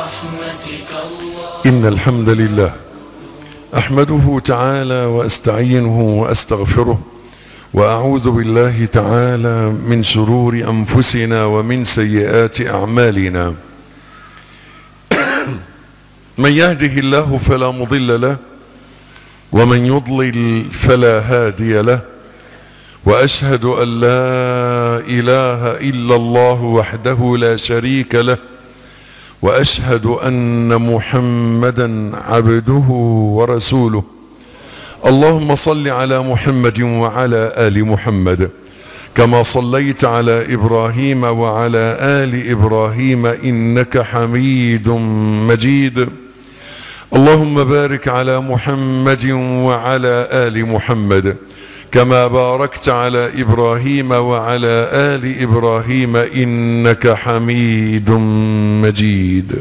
برحمتك الله إن الحمد لله أحمده تعالى وأستعينه وأستغفره وأعوذ بالله تعالى من شرور أنفسنا ومن سيئات أعمالنا من يهده الله فلا مضل له ومن يضلل فلا هادي له وأشهد أن لا إله إلا الله وحده لا شريك له واشهد ان محمدا عبده ورسوله اللهم صل على محمد وعلى ال محمد كما صليت على ابراهيم وعلى ال ابراهيم انك حميد مجيد اللهم بارك على محمد وعلى ال محمد كما باركت على ابراهيم وعلى ال ابراهيم انك حميد مجيد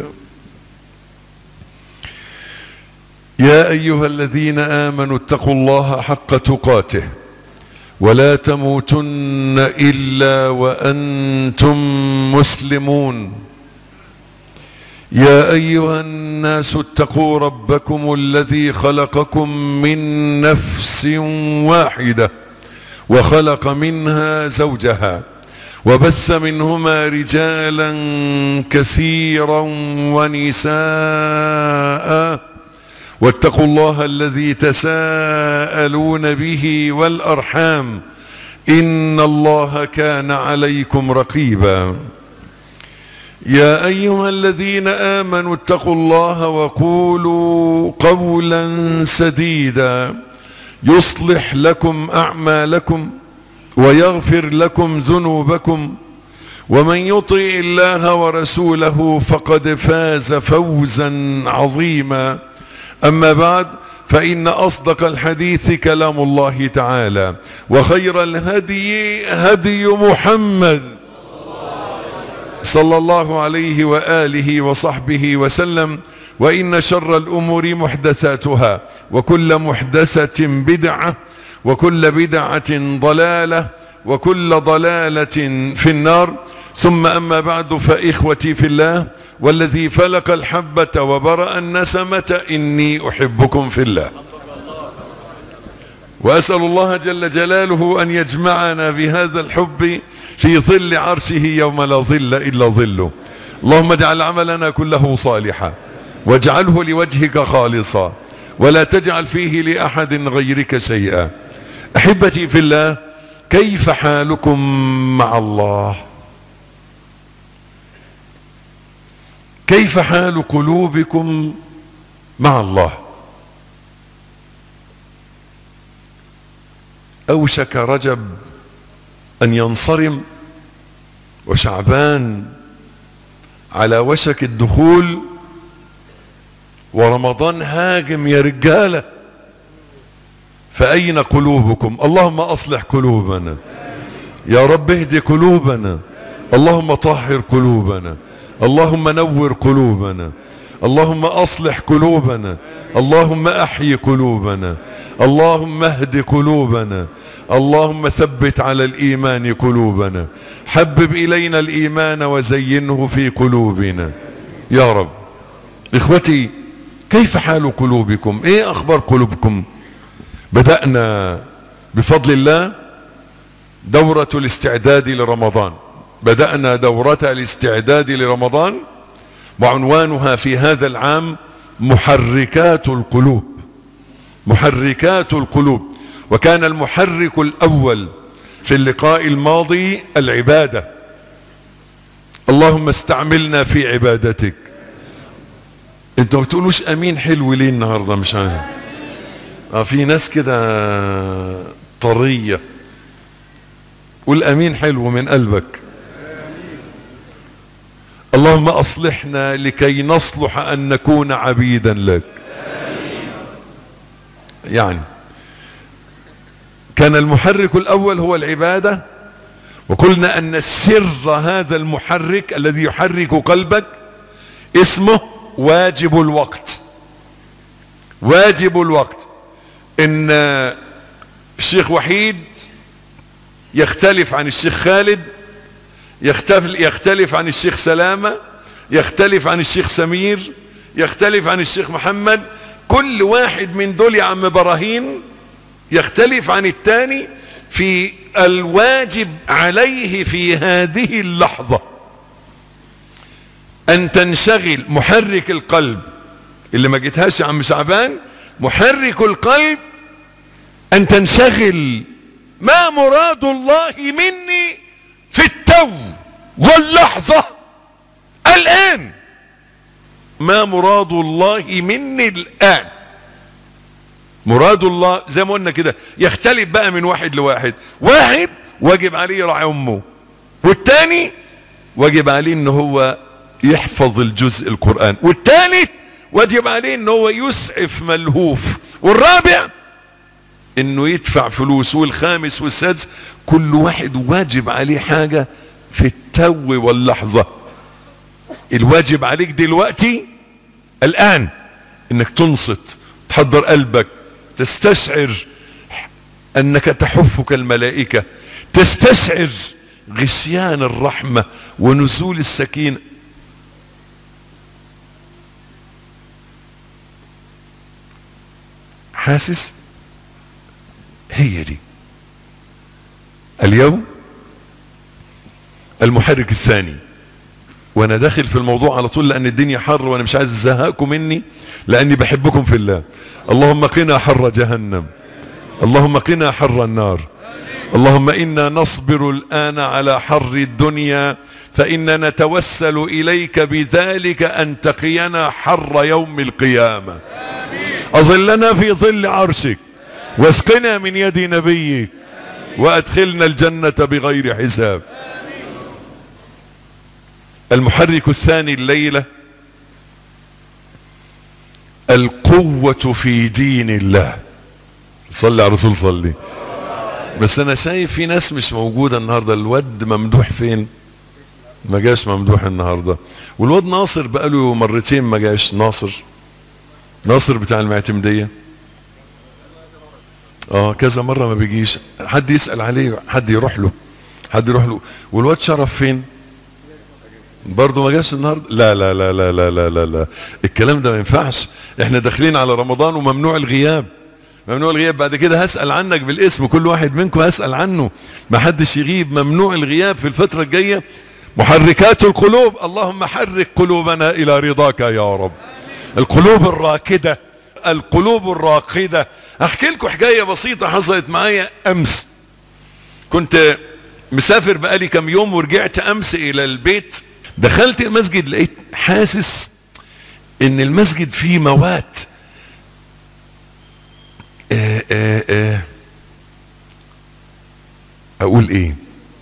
يا ايها الذين امنوا اتقوا الله حق تقاته ولا تموتن الا وانتم مسلمون يا ايها الناس اتقوا ربكم الذي خلقكم من نفس واحده وخلق منها زوجها وبث منهما رجالا كثيرا ونساء واتقوا الله الذي تساءلون به والارحام ان الله كان عليكم رقيبا يا ايها الذين امنوا اتقوا الله وقولوا قولا سديدا يصلح لكم اعمالكم ويغفر لكم ذنوبكم ومن يطع الله ورسوله فقد فاز فوزا عظيما اما بعد فان اصدق الحديث كلام الله تعالى وخير الهدي هدي محمد صلى الله عليه واله وصحبه وسلم وان شر الامور محدثاتها وكل محدثه بدعه وكل بدعه ضلاله وكل ضلاله في النار ثم اما بعد فاخوتي في الله والذي فلق الحبه وبرا النسمه اني احبكم في الله واسال الله جل جلاله ان يجمعنا بهذا الحب في ظل عرشه يوم لا ظل الا ظله اللهم اجعل عملنا كله صالحا واجعله لوجهك خالصا ولا تجعل فيه لاحد غيرك شيئا احبتي في الله كيف حالكم مع الله كيف حال قلوبكم مع الله اوشك رجب ان ينصرم وشعبان على وشك الدخول ورمضان هاجم يا رجاله فاين قلوبكم اللهم اصلح قلوبنا يا رب اهد قلوبنا اللهم طهر قلوبنا اللهم نور قلوبنا اللهم اصلح قلوبنا اللهم احي قلوبنا اللهم اهد قلوبنا اللهم ثبت على الايمان قلوبنا حبب الينا الايمان وزينه في قلوبنا يا رب اخوتي كيف حال قلوبكم ايه اخبار قلوبكم بدأنا بفضل الله دورة الاستعداد لرمضان بدأنا دورة الاستعداد لرمضان وعنوانها في هذا العام محركات القلوب محركات القلوب وكان المحرك الأول في اللقاء الماضي العبادة اللهم استعملنا في عبادتك انتوا ما بتقولوش امين حلو ليه النهارده مش عارف اه في ناس كده طريه قول امين حلو من قلبك اللهم اصلحنا لكي نصلح ان نكون عبيدا لك يعني كان المحرك الاول هو العباده وقلنا ان السر هذا المحرك الذي يحرك قلبك اسمه واجب الوقت واجب الوقت ان الشيخ وحيد يختلف عن الشيخ خالد يختلف, يختلف عن الشيخ سلامة يختلف عن الشيخ سمير يختلف عن الشيخ محمد كل واحد من دول يا عم براهين يختلف عن التاني في الواجب عليه في هذه اللحظة ان تنشغل محرك القلب اللي ما جيتهاش يا عم شعبان محرك القلب ان تنشغل ما مراد الله مني في التو واللحظة الان ما مراد الله مني الان مراد الله زي ما قلنا كده يختلف بقى من واحد لواحد واحد واجب عليه يراعي امه والتاني واجب عليه ان هو يحفظ الجزء القرآن والثالث واجب عليه ان هو يسعف ملهوف والرابع انه يدفع فلوس والخامس والسادس كل واحد واجب عليه حاجة في التو واللحظة الواجب عليك دلوقتي الان انك تنصت تحضر قلبك تستشعر انك تحفك الملائكة تستشعر غشيان الرحمة ونزول السكينة حاسس هي دي اليوم المحرك الثاني وانا داخل في الموضوع على طول لان الدنيا حر وانا مش عايز ازهقكم مني لاني بحبكم في الله اللهم قنا حر جهنم اللهم قنا حر النار اللهم انا نصبر الان على حر الدنيا فانا نتوسل اليك بذلك ان تقينا حر يوم القيامه اظلنا في ظل عرشك واسقنا من يد نبيك وادخلنا الجنه بغير حساب المحرك الثاني الليله القوه في دين الله صلي على الرسول صلي بس انا شايف في ناس مش موجوده النهارده الواد ممدوح فين ما جاش ممدوح النهارده والواد ناصر بقاله مرتين ما جاش ناصر ناصر بتاع المعتمديه اه كذا مره ما بيجيش حد يسال عليه حد يروح له حد يروح له والواد شرف فين برضه ما جاش النهارده لا لا لا لا لا لا لا, لا. الكلام ده ما ينفعش احنا داخلين على رمضان وممنوع الغياب ممنوع الغياب بعد كده هسأل عنك بالاسم كل واحد منكم هسأل عنه ما حدش يغيب ممنوع الغياب في الفترة الجاية محركات القلوب اللهم حرك قلوبنا إلى رضاك يا رب القلوب الراكدة القلوب الراقدة احكي لكم حكاية بسيطة حصلت معايا امس كنت مسافر بقالي كم يوم ورجعت امس الى البيت دخلت المسجد لقيت حاسس ان المسجد فيه مواد آه آه آه اقول ايه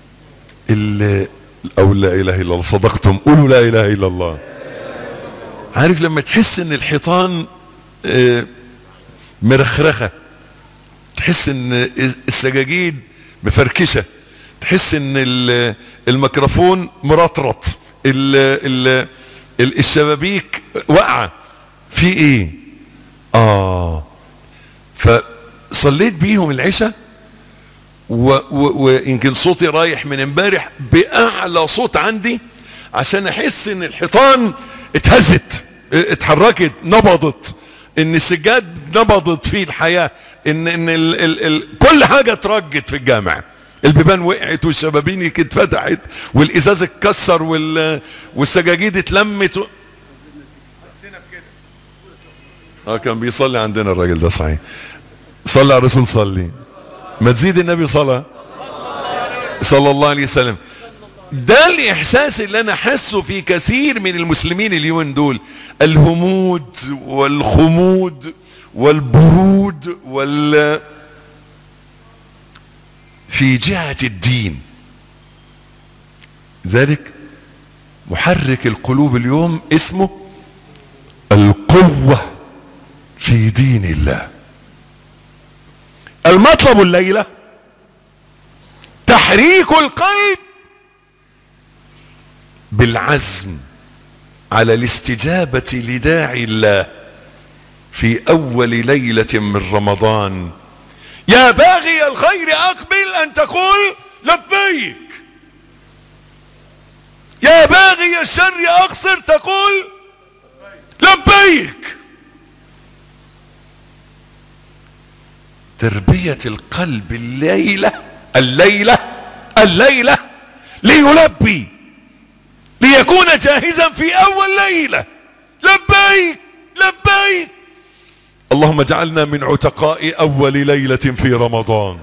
او لا اله الا الله صدقتم قولوا لا اله الا الله عارف لما تحس ان الحيطان مرخرخه تحس ان السجاجيد مفركشه تحس ان الميكروفون مرطرط ال ال الشبابيك واقعه في ايه اه فصليت بيهم العشاء ويمكن صوتي رايح من امبارح باعلى صوت عندي عشان احس ان الحيطان اتهزت اتحركت نبضت ان السجاد نبضت فيه الحياة ان, إن ال ال ال كل حاجة اترجت في الجامع البيبان وقعت والشبابيك اتفتحت والازاز اتكسر وال والسجاجيد اتلمت و... اه كان بيصلي عندنا الراجل ده صحيح صلى على الرسول صلي ما تزيد النبي صلى صلى الله عليه وسلم ده الاحساس اللي انا حاسه في كثير من المسلمين اليومين دول الهمود والخمود والبرود وال في جهة الدين ذلك محرك القلوب اليوم اسمه القوة في دين الله المطلب الليلة تحريك القلب بالعزم على الاستجابة لداعي الله في اول ليلة من رمضان يا باغي الخير اقبل ان تقول لبيك يا باغي الشر اقصر تقول لبيك تربية القلب الليلة الليلة الليلة ليلبي ليكون جاهزا في اول ليلة لبيك لبيك اللهم اجعلنا من عتقاء اول ليلة في رمضان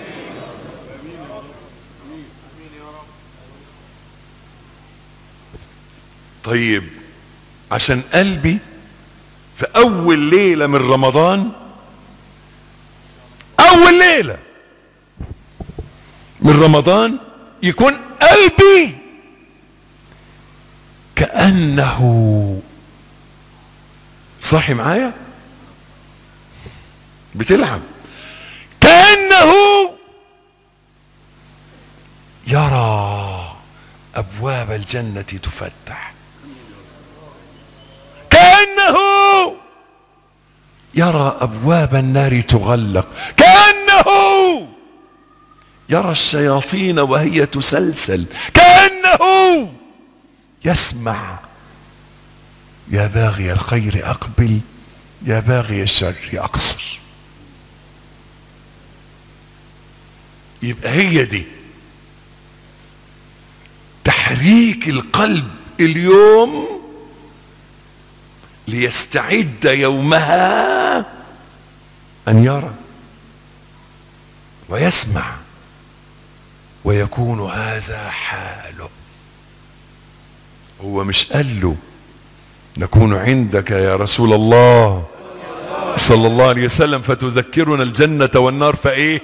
طيب عشان قلبي في اول ليلة من رمضان اول ليلة من رمضان يكون قلبي كأنه صاحي معايا بتلعب كأنه يرى أبواب الجنة تفتح كأنه يرى أبواب النار تغلق كأنه يرى الشياطين وهي تسلسل كأنه يسمع يا باغي الخير أقبل يا باغي الشر أقصر يبقى هي دي تحريك القلب اليوم ليستعد يومها ان يرى ويسمع ويكون هذا حاله هو مش قال له نكون عندك يا رسول الله صلى الله عليه وسلم فتذكرنا الجنة والنار فايه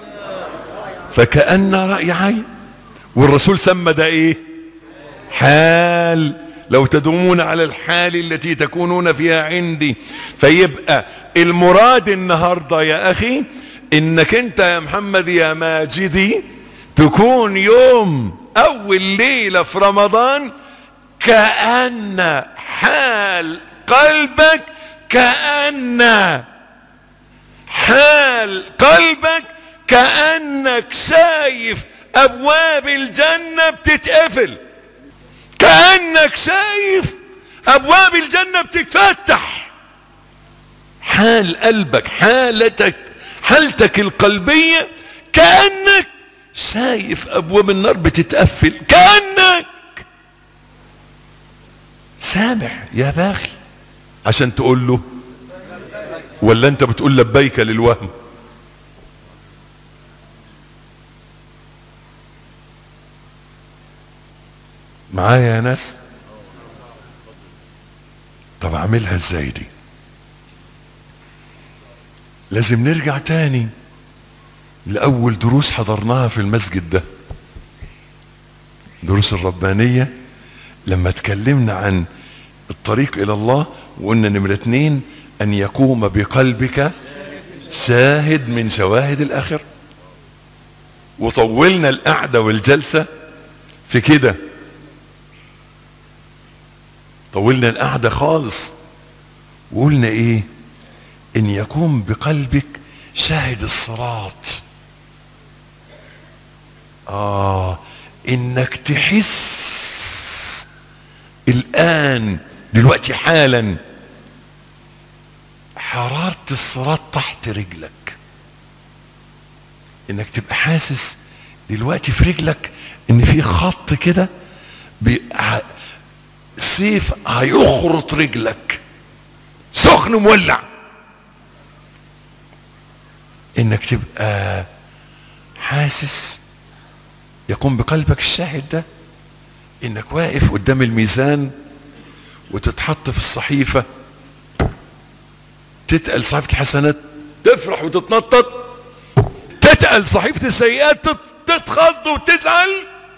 فكأن رأي عين والرسول سمى ده ايه حال لو تدومون على الحال التي تكونون فيها عندي فيبقى المراد النهاردة يا اخي انك انت يا محمد يا ماجدي تكون يوم اول ليلة في رمضان كأن حال قلبك كأن حال قلبك كأنك شايف ابواب الجنة بتتقفل كأنك شايف ابواب الجنة بتتفتح حال قلبك حالتك حالتك القلبية كأنك شايف ابواب النار بتتقفل كأنك سامع يا باغي عشان تقول له ولا انت بتقول لبيك للوهم معايا يا ناس طب اعملها ازاي دي لازم نرجع تاني لاول دروس حضرناها في المسجد ده دروس الربانيه لما اتكلمنا عن الطريق الى الله وقلنا نمرة اتنين ان يقوم بقلبك شاهد من شواهد الاخر وطولنا القعدة والجلسة في كده طولنا القعدة خالص وقلنا ايه ان يقوم بقلبك شاهد الصراط اه انك تحس الان دلوقتي حالا حرارة الصراط تحت رجلك انك تبقى حاسس دلوقتي في رجلك ان في خط كده سيف هيخرط رجلك سخن مولع انك تبقى حاسس يقوم بقلبك الشاهد ده انك واقف قدام الميزان وتتحط في الصحيفة تتقل صحيفة الحسنات تفرح وتتنطط تتقل صحيفة السيئات تتخض وتزعل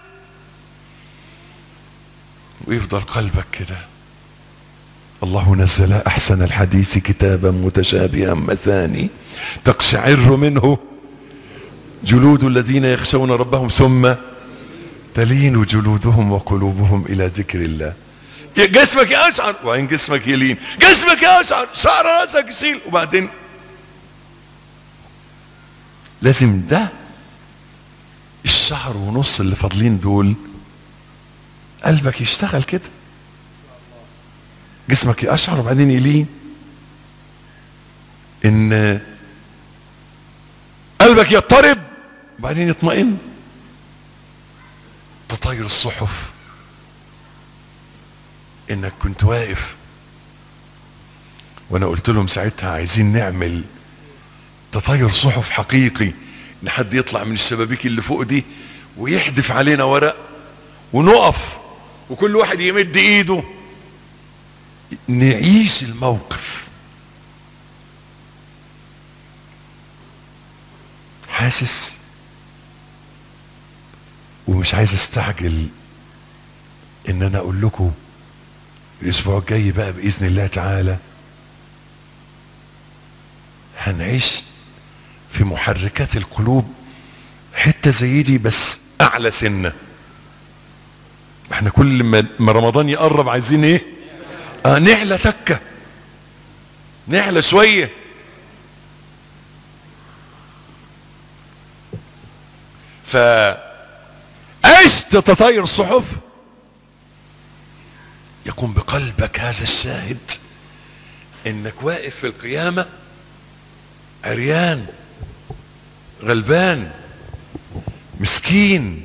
ويفضل قلبك كده الله نزل احسن الحديث كتابا متشابها مثاني تقشعر منه جلود الذين يخشون ربهم ثم تلين جلودهم وقلوبهم الى ذكر الله جسمك يشعر وبعدين جسمك يلين جسمك يشعر شعر راسك يشيل وبعدين لازم ده الشهر ونص اللي فاضلين دول قلبك يشتغل كده جسمك يقشعر وبعدين يلين ان قلبك يضطرب وبعدين يطمئن تطاير الصحف انك كنت واقف وانا قلت لهم ساعتها عايزين نعمل تطاير صحف حقيقي ان حد يطلع من الشبابيك اللي فوق دي ويحدف علينا ورق ونقف وكل واحد يمد ايده نعيش الموقف حاسس ومش عايز استعجل ان انا اقول لكم الاسبوع الجاي بقى باذن الله تعالى هنعيش في محركات القلوب حته زي دي بس اعلى سنه احنا كل ما ما رمضان يقرب عايزين ايه اه نعلى تكه نعلى شويه ف عشت تطاير الصحف يكون بقلبك هذا الشاهد انك واقف في القيامه عريان غلبان مسكين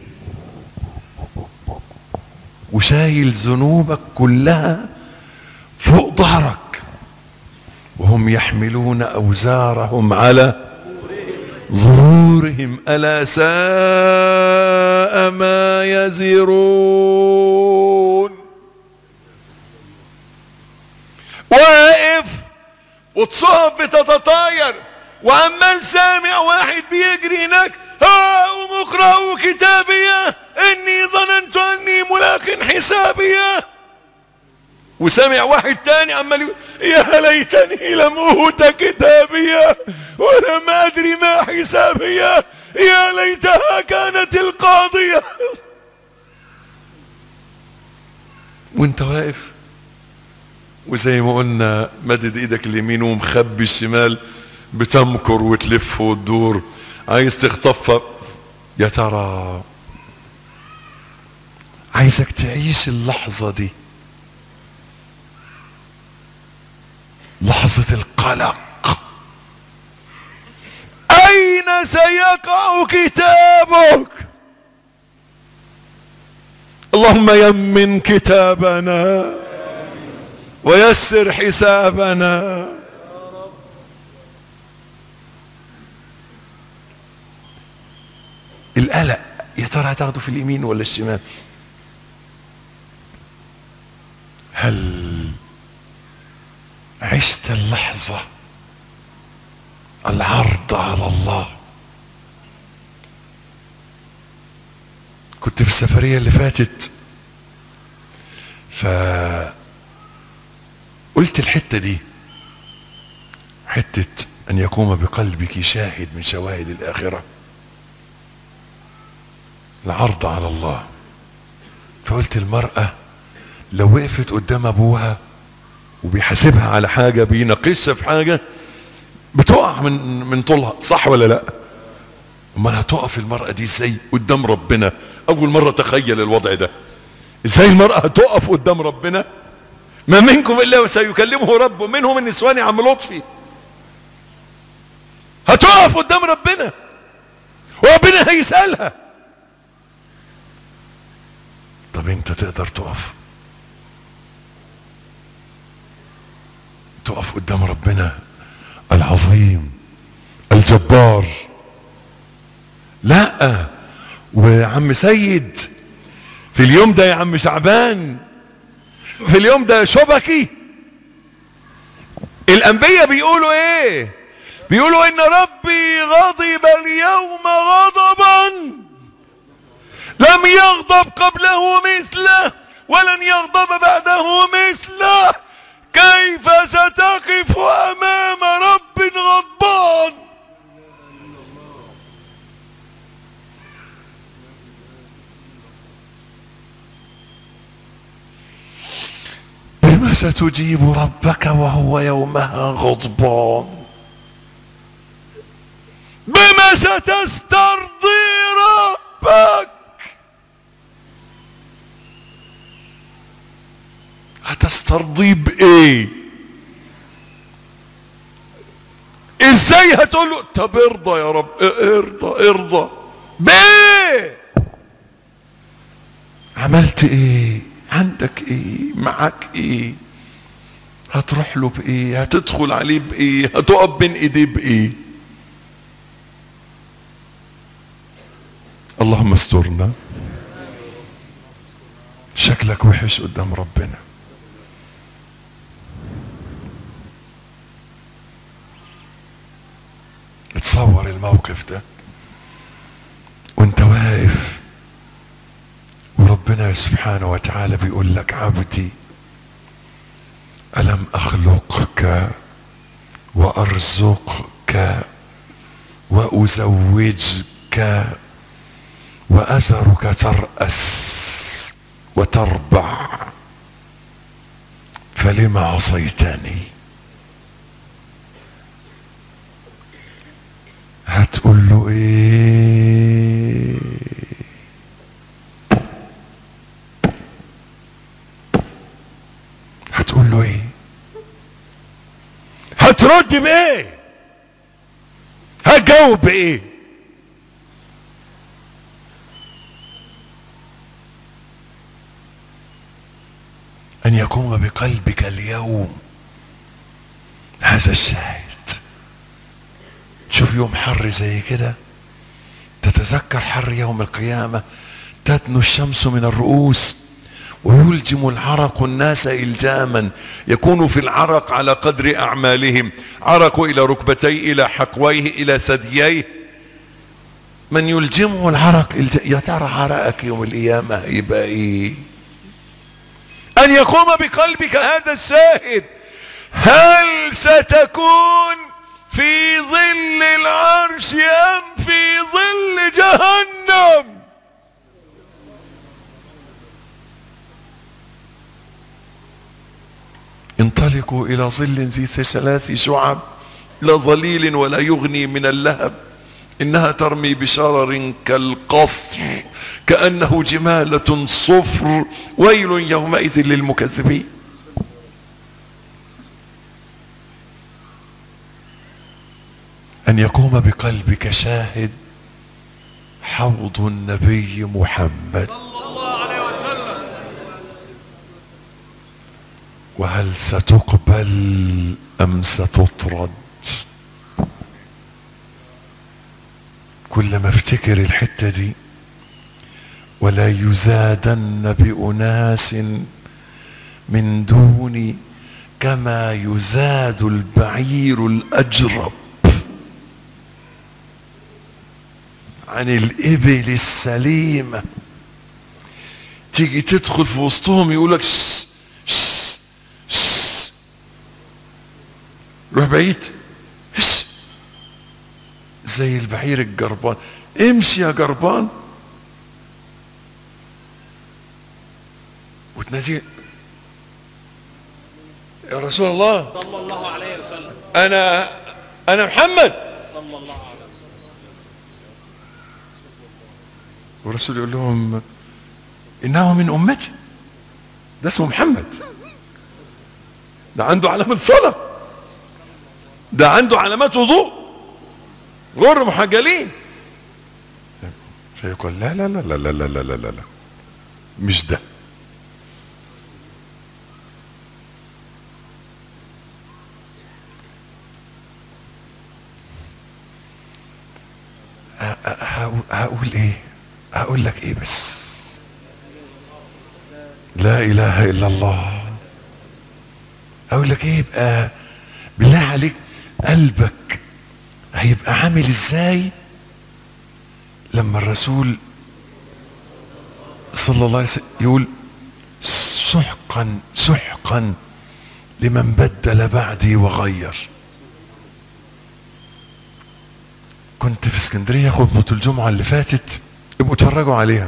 وشايل ذنوبك كلها فوق ظهرك وهم يحملون اوزارهم على ظهورهم الا ساء ما يزرون واقف وتصاب بتتطاير وعمال سامع واحد بيجري هناك ها اقرأوا كتابيه اني ظننت اني ملاق حسابيه وسمع واحد تاني عمال يقول يا ليتني لم اوت كتابيه ولم ادري ما حسابيه يا ليتها كانت القاضيه وانت واقف وزي ما قلنا مدد ايدك اليمين ومخبي الشمال بتمكر وتلف وتدور عايز تخطف يا ترى عايزك تعيش اللحظة دي لحظة القلق أين سيقع كتابك اللهم يمن كتابنا ويسر حسابنا القلق يا ترى هتاخده في اليمين ولا الشمال هل عشت اللحظة العرض على الله كنت في السفرية اللي فاتت ف قلت الحتة دي حتة أن يقوم بقلبك شاهد من شواهد الآخرة العرض على الله فقلت المرأة لو وقفت قدام أبوها وبيحاسبها على حاجة بيناقشها في حاجة بتقع من من طولها صح ولا لا امال هتقف المرأة دي ازاي قدام ربنا اول مرة تخيل الوضع ده ازاي المرأة هتقف قدام ربنا ما منكم الا وسيكلمه ربه منهم النسوان يا عم لطفي هتقف قدام ربنا وربنا هيسألها طب انت تقدر تقف تقف قدام ربنا العظيم الجبار لا وعم سيد في اليوم ده يا عم شعبان في اليوم ده شبكي الانبياء بيقولوا ايه بيقولوا ان ربي غضب اليوم غضبا لم يغضب قبله مثله ولن يغضب بعده مثله كيف ستقف امام رب غضبان بما ستجيب ربك وهو يومها غضبان بما ستسترضي ربك هتسترضيه بايه ازاي هتقول له طب ارضى يا رب ارضى ارضى بايه عملت ايه عندك ايه معاك ايه هتروح له بايه هتدخل عليه بايه هتقف بين ايديه بايه اللهم استرنا شكلك وحش قدام ربنا اتصور الموقف ده وانت واقف وربنا سبحانه وتعالى بيقول لك عبدي ألم أخلقك وأرزقك وأزوجك وأذرك ترأس وتربع فلم عصيتني هتقول له ايه هتقول له ايه هترد بايه هتجاوب بايه ان يقوم بقلبك اليوم هذا الشاهد تشوف يوم حر زي كده تتذكر حر يوم القيامة تدنو الشمس من الرؤوس ويلجم العرق الناس إلجاما يكون في العرق على قدر أعمالهم عرق إلى ركبتيه إلى حقويه إلى ثدييه من يلجمه العرق يا ترى عرقك يوم القيامة يبقى إيه أن يقوم بقلبك هذا الشاهد هل ستكون في ظل العرش أم في ظل جهنم انطلقوا إلى ظل ذي ثلاث شعب لا ظليل ولا يغني من اللهب إنها ترمي بشرر كالقصر كأنه جمالة صفر ويل يومئذ للمكذبين أن يقوم بقلبك شاهد حوض النبي محمد وهل ستقبل أم ستطرد كل ما افتكر الحتة دي ولا يزادن بأناس من دوني كما يزاد البعير الأجرب عن الإبل السليمة تيجي تدخل في وسطهم يقولك شس شس شس روح بعيد شس زي البعير الجربان امشي يا جربان وتناديه يا رسول الله صلى الله عليه وسلم انا انا محمد صلى الله عليه وسلم والرسول يقول لهم انه من امتي ده اسمه محمد ده عنده علامة صلاة ده عنده علامات وضوء غر محجلين فيقول لا لا لا لا لا لا لا لا لا, لا. مش ده ه- ه- هقول- هقول ايه هقول لك ايه بس لا اله الا الله اقول لك ايه يبقى بالله عليك قلبك هيبقى عامل ازاي لما الرسول صلى الله عليه وسلم يقول سحقا سحقا لمن بدل بعدي وغير كنت في اسكندريه خطبه الجمعه اللي فاتت ابقوا اتفرجوا عليها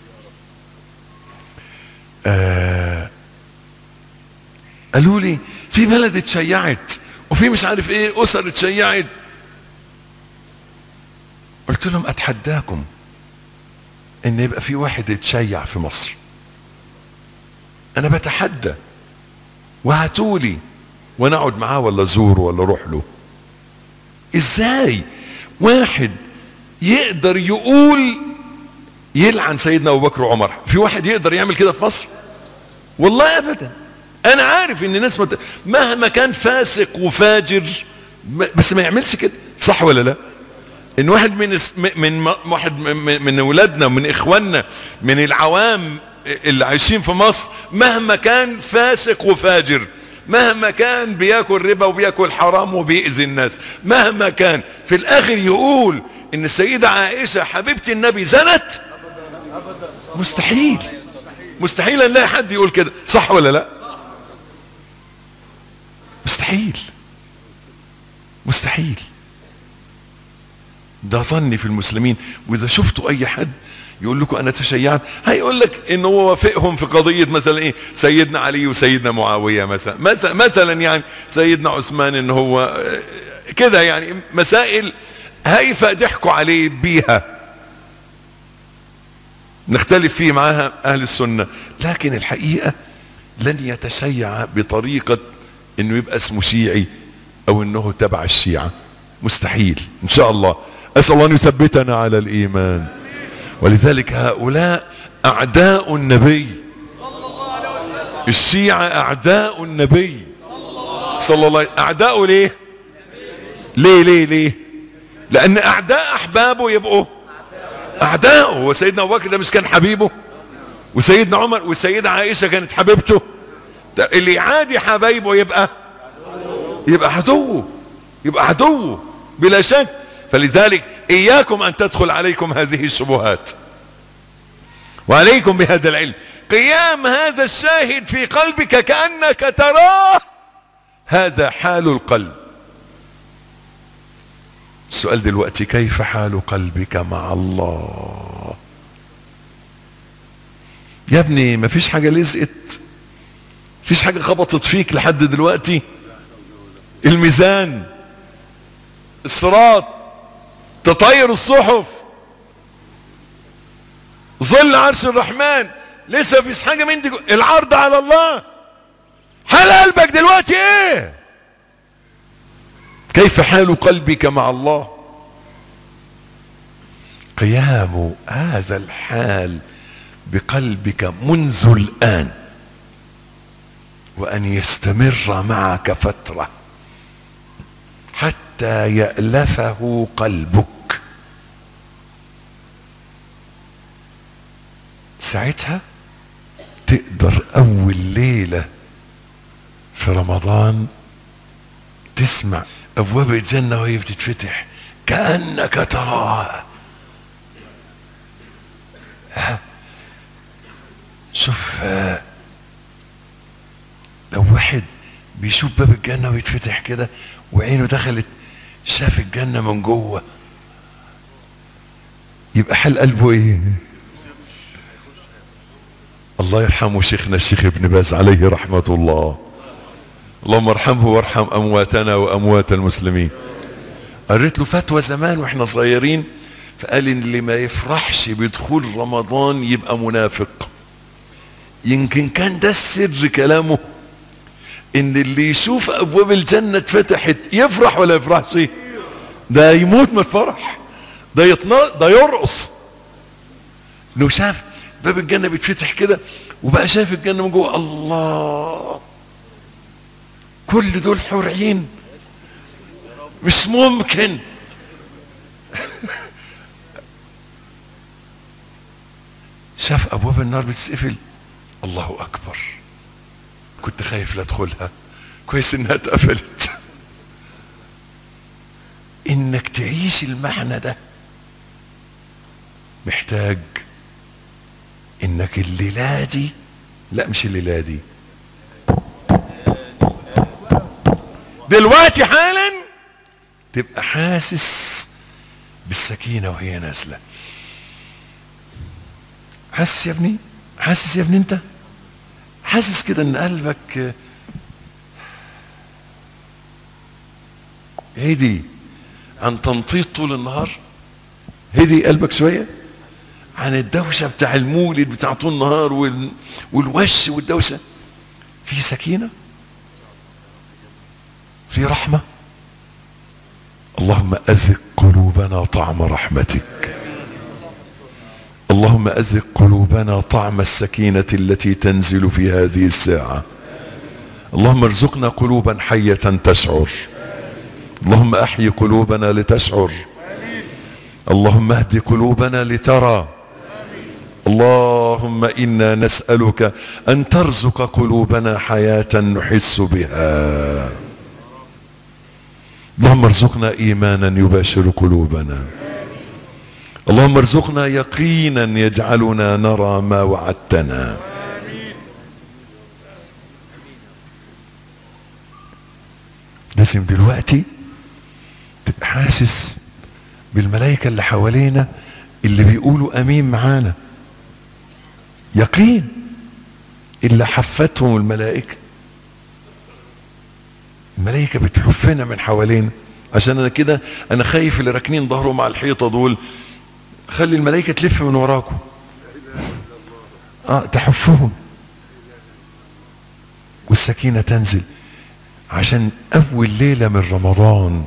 آه قالوا لي في بلد اتشيعت وفي مش عارف ايه اسر اتشيعت قلت لهم اتحداكم ان يبقى في واحد يتشيع في مصر انا بتحدى وهاتولي وانا اقعد معاه ولا ازوره ولا اروح له ازاي واحد يقدر يقول يلعن سيدنا ابو بكر وعمر في واحد يقدر يعمل كده في مصر والله ابدا انا عارف ان الناس مت... مهما كان فاسق وفاجر بس ما يعملش كده صح ولا لا ان واحد من اس... من واحد من, من اولادنا من اخواننا من العوام اللي عايشين في مصر مهما كان فاسق وفاجر مهما كان بياكل ربا وبياكل حرام وبيأذي الناس مهما كان في الاخر يقول ان السيدة عائشة حبيبة النبي زنت مستحيل مستحيل ان نلاقي حد يقول كده صح ولا لا مستحيل مستحيل ده ظني في المسلمين واذا شفتوا اي حد يقول لكم انا تشيعت هيقول لك ان هو وافقهم في قضيه مثلا ايه سيدنا علي وسيدنا معاويه مثلا مثلا مثلا يعني سيدنا عثمان ان هو كده يعني مسائل هيفا ضحكوا عليه بيها نختلف فيه معاها اهل السنه لكن الحقيقه لن يتشيع بطريقه انه يبقى اسمه شيعي او انه تبع الشيعه مستحيل ان شاء الله اسال الله ان يثبتنا على الايمان ولذلك هؤلاء اعداء النبي الشيعة اعداء النبي صلى الله عليه اعداءه ليه ليه ليه ليه لان اعداء احبابه يبقوا اعداءه وسيدنا ابو بكر ده مش كان حبيبه وسيدنا عمر والسيدة عائشة كانت حبيبته اللي يعادي حبايبه يبقى يبقى عدوه يبقى عدوه بلا شك فلذلك اياكم ان تدخل عليكم هذه الشبهات وعليكم بهذا العلم قيام هذا الشاهد في قلبك كأنك تراه هذا حال القلب السؤال دلوقتي كيف حال قلبك مع الله يا ابني مفيش حاجة لزقت مفيش حاجة خبطت فيك لحد دلوقتي الميزان الصراط تطير الصحف ظل عرش الرحمن لسه فيش حاجة من دي العرض على الله حال قلبك دلوقتي ايه كيف حال قلبك مع الله قيام هذا الحال بقلبك منذ الآن وأن يستمر معك فترة حتى يألفه قلبك ساعتها تقدر أول ليلة في رمضان تسمع أبواب الجنة وهي بتتفتح كأنك تراها شوف لو واحد بيشوف باب الجنة ويتفتح كده وعينه دخلت شاف الجنة من جوه يبقى حال قلبه ايه الله يرحمه شيخنا الشيخ ابن باز عليه رحمة الله اللهم ارحمه وارحم امواتنا واموات المسلمين قريت له فتوى زمان واحنا صغيرين فقال ان اللي ما يفرحش بدخول رمضان يبقى منافق يمكن كان ده السر كلامه ان اللي يشوف ابواب الجنة اتفتحت يفرح ولا يفرحش ده يموت من الفرح ده يطنا ده يرقص انه شاف باب الجنة بيتفتح كده وبقى شايف الجنة من جوه الله كل دول حورين مش ممكن شاف ابواب النار بتتقفل الله اكبر كنت خايف لا ادخلها كويس انها اتقفلت انك تعيش المعنى ده محتاج انك الليله دي لا مش الليله دي دلوقتي حالا تبقى حاسس بالسكينه وهي نازله حاسس يا ابني حاسس يا ابني انت حاسس كده ان قلبك هدي عن تنطيط طول النهار هدي قلبك شويه عن الدوشه بتاع المولد بتاع طول النهار وال... والوش والدوشه في سكينه في رحمة اللهم أزق قلوبنا طعم رحمتك اللهم أزق قلوبنا طعم السكينة التي تنزل في هذه الساعة اللهم ارزقنا قلوبا حية تشعر اللهم أحي قلوبنا لتشعر اللهم اهد قلوبنا لترى اللهم إنا نسألك أن ترزق قلوبنا حياة نحس بها اللهم ارزقنا إيمانا يباشر قلوبنا اللهم ارزقنا يقينا يجعلنا نرى ما وعدتنا لازم دلوقتي تبقى حاسس بالملائكة اللي حوالينا اللي بيقولوا امين معانا يقين اللي حفتهم الملائكة الملائكة بتحفنا من حوالينا عشان انا كده انا خايف اللي راكنين ظهرهم على الحيطة دول خلي الملائكة تلف من وراكم اه تحفهم والسكينة تنزل عشان اول ليلة من رمضان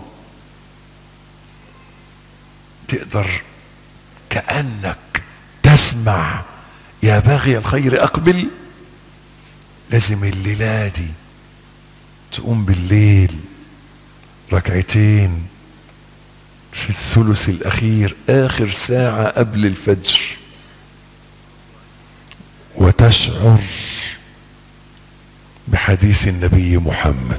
تقدر كأنك تسمع يا باغي الخير اقبل لازم الليلة دي تقوم بالليل ركعتين في الثلث الاخير اخر ساعة قبل الفجر وتشعر بحديث النبي محمد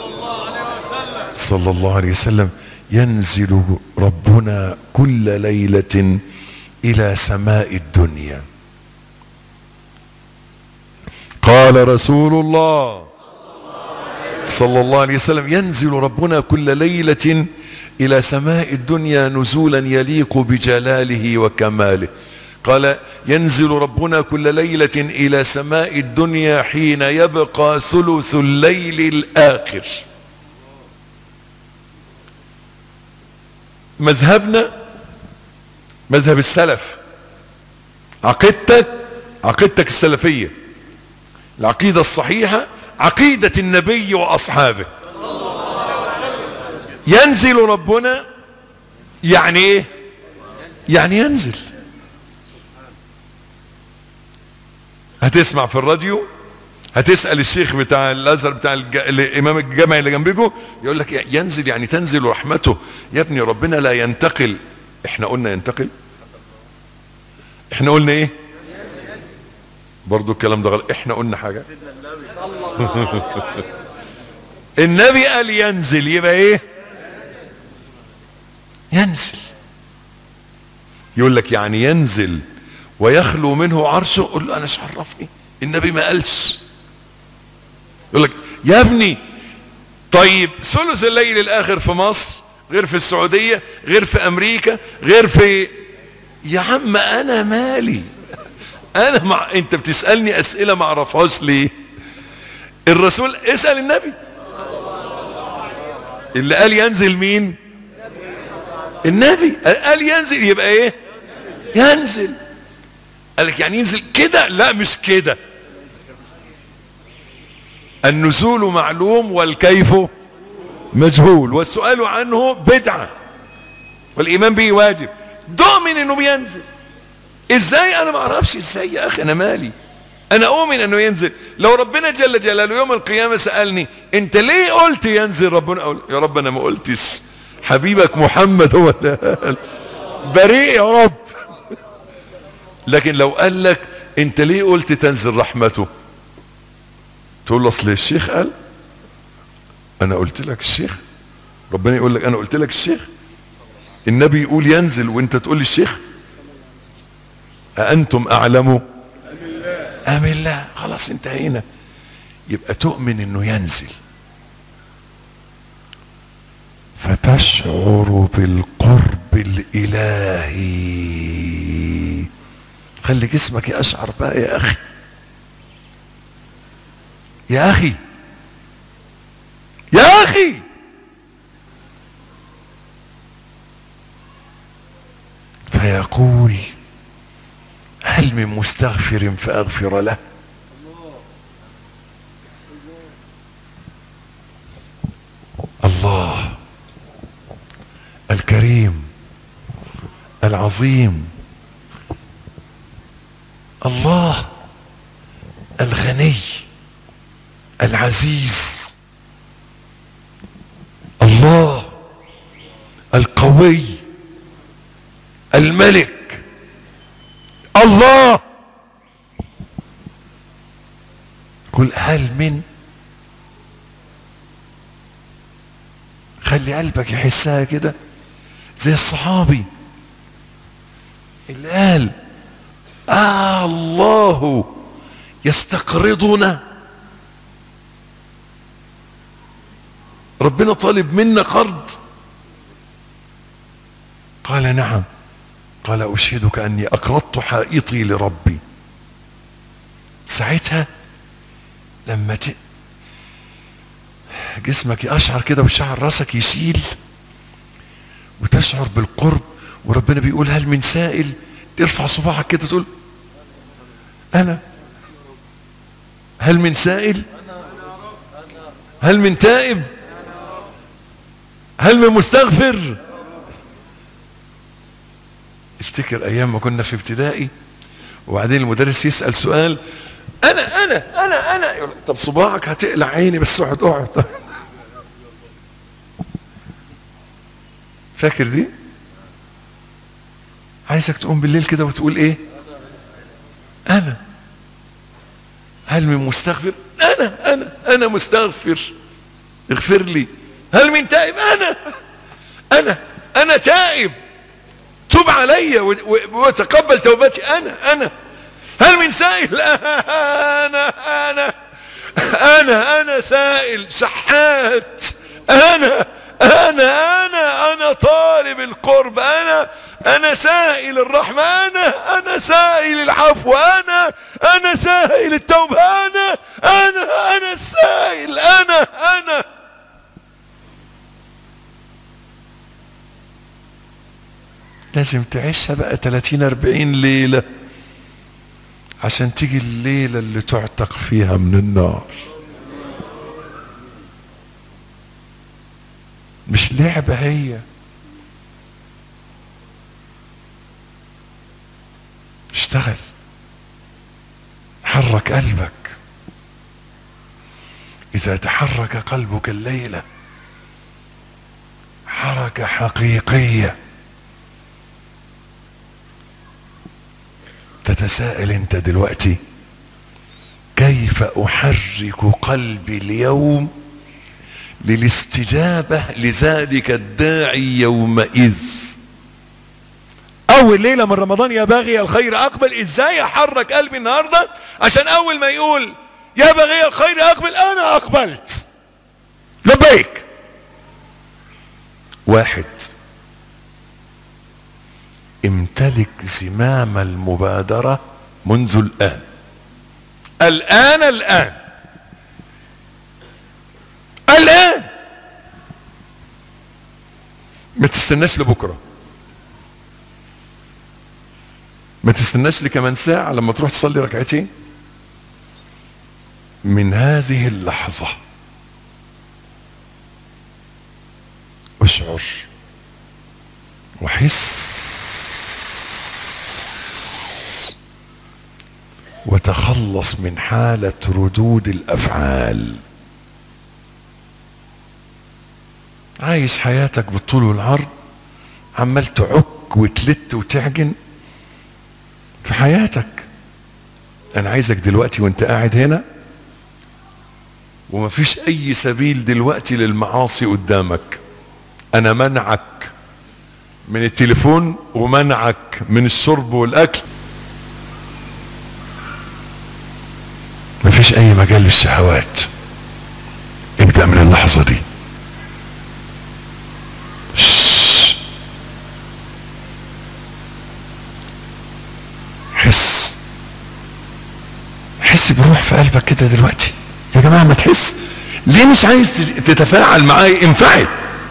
صلى الله عليه وسلم ينزل ربنا كل ليلة الى سماء الدنيا قال رسول الله صلى الله عليه وسلم ينزل ربنا كل ليلة الى سماء الدنيا نزولا يليق بجلاله وكماله قال ينزل ربنا كل ليلة الى سماء الدنيا حين يبقى ثلث الليل الاخر مذهبنا مذهب السلف عقيدتك عقيدتك السلفية العقيدة الصحيحة عقيدة النبي واصحابه ينزل ربنا يعني ايه يعني ينزل هتسمع في الراديو هتسأل الشيخ بتاع الازهر بتاع الج... الامام الجامع اللي جنبكم يقول لك ينزل يعني تنزل رحمته يا ابني ربنا لا ينتقل احنا قلنا ينتقل احنا قلنا ايه برضو الكلام ده غلط احنا قلنا حاجة النبي قال ينزل يبقى ايه ينزل يقول لك يعني ينزل ويخلو منه عرشه قل له انا ايش عرفني النبي ما قالش يقول لك يا ابني طيب ثلث الليل الاخر في مصر غير في السعودية غير في امريكا غير في يا عم انا مالي انا مع انت بتسألني اسئلة ما اعرفهاش ليه الرسول اسأل النبي اللي قال ينزل مين النبي قال ينزل يبقى ايه ينزل قال لك يعني ينزل كده لا مش كده النزول معلوم والكيف مجهول والسؤال عنه بدعة والايمان به واجب ضامن انه بينزل ازاي انا ما اعرفش ازاي يا اخي انا مالي انا اؤمن انه ينزل لو ربنا جل جلاله يوم القيامة سألني انت ليه قلت ينزل ربنا أقول يا رب انا ما قلتش حبيبك محمد هو اللي قال بريء يا رب لكن لو قال لك انت ليه قلت تنزل رحمته تقول له اصل الشيخ قال انا قلت لك الشيخ ربنا يقول لك انا قلت لك الشيخ النبي يقول ينزل وانت تقول لي الشيخ أأنتم أعلموا أم الله خلاص انتهينا يبقى تؤمن انه ينزل فتشعر بالقرب الالهي خلي جسمك يشعر بقى يا اخي يا اخي يا اخي فيقول هل من مستغفر فاغفر له الله الكريم العظيم الله الغني العزيز الله القوي الملك الله قل هل من خلي قلبك يحسها كده زي الصحابي اللي قال آه الله يستقرضنا ربنا طالب منا قرض قال نعم قال أشهدك أني أقرضت حائطي لربي ساعتها لما ت... جسمك يقشعر كده وشعر راسك يشيل وتشعر بالقرب وربنا بيقول هل من سائل ترفع صباعك كده تقول انا هل من سائل هل من تائب هل من مستغفر افتكر ايام ما كنا في ابتدائي وبعدين المدرس يسال سؤال انا انا انا انا يقول طب صباعك هتقلع عيني بس اقعد اقعد فاكر دي عايزك تقوم بالليل كده وتقول ايه انا هل من مستغفر انا انا انا مستغفر اغفر لي هل من تائب انا انا انا تائب تب علي وتقبل توبتي انا انا هل من سائل انا انا انا انا سائل شحات انا انا انا انا طالب القرب انا انا سائل الرحمة انا انا سائل العفو انا انا سائل التوبة انا انا انا السائل انا انا لازم تعيشها بقى 30 40 ليلة عشان تيجي الليلة اللي تعتق فيها من النار مش لعبة هي اشتغل حرك قلبك إذا تحرك قلبك الليلة حركة حقيقية تتساءل انت دلوقتي كيف احرك قلبي اليوم للاستجابة لذلك الداعي يومئذ اول ليلة من رمضان يا باغي الخير اقبل ازاي احرك قلبي النهاردة عشان اول ما يقول يا باغي الخير اقبل انا اقبلت لبيك واحد امتلك زمام المبادرة منذ الآن الآن الآن الآن ما تستناش لبكرة ما تستناش لكمان ساعة لما تروح تصلي ركعتين من هذه اللحظة اشعر وحس وتخلص من حالة ردود الأفعال عايش حياتك بالطول والعرض عمال تعك وتلت وتعجن في حياتك أنا عايزك دلوقتي وأنت قاعد هنا ومفيش أي سبيل دلوقتي للمعاصي قدامك أنا منعك من التليفون ومنعك من الشرب والاكل مفيش اي مجال للشهوات ابدا من اللحظه دي شش. حس حس بروح في قلبك كده دلوقتي يا جماعه ما تحس ليه مش عايز تتفاعل معايا انفعل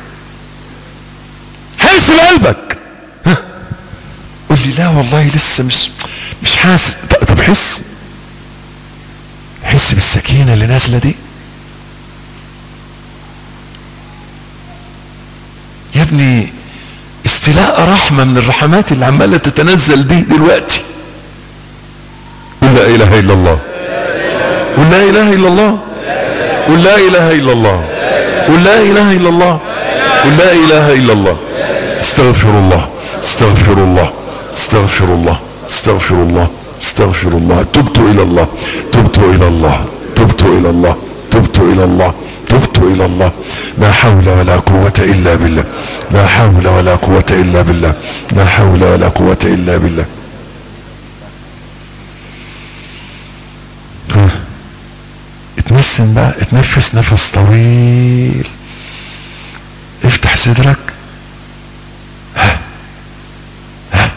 حس بقلبك قول لي لا والله لسه مش مش حاسس طب حس حس بالسكينه اللي نازله دي ابني استيلاء رحمة من الرحمات اللي عمالة تتنزل دي دلوقتي قل لا اله الا الله قل لا اله الا الله قل لا اله الا الله قل لا اله الا الله قل لا اله الا الله استغفر الله استغفر الله استغفر الله استغفر الله استغفر الله تبت الى الله تبت الى الله تبت الى الله تبت الى الله تبت الى الله لا حول ولا قوة الا بالله لا حول ولا قوة الا بالله لا حول ولا قوة الا بالله ها. اتنسم بقى اتنفس نفس طويل افتح صدرك ها ها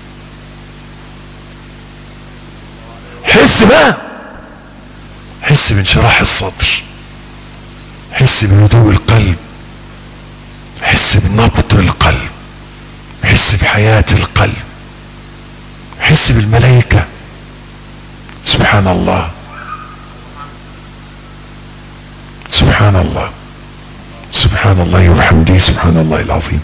حس بقى حس بانشراح الصدر حس بهدوء القلب حس بنبض القلب حس بحياة القلب حس بالملائكة سبحان الله سبحان الله سبحان الله وبحمده سبحان الله العظيم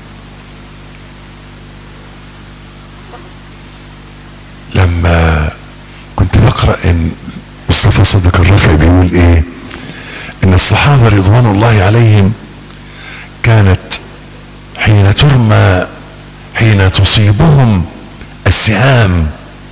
لما كنت بقرا ان مصطفى صدق الرفعي بيقول ايه ان الصحابه رضوان الله عليهم كانت حين ترمى حين تصيبهم السهام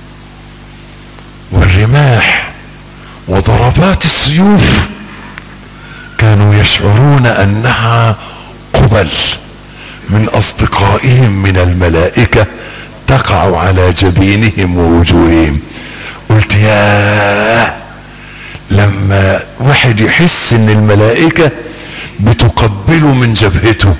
والرماح وضربات السيوف كانوا يشعرون انها قبل من اصدقائهم من الملائكه تقع على جبينهم ووجوههم قلت يا لما واحد يحس ان الملائكه بتقبله من جبهته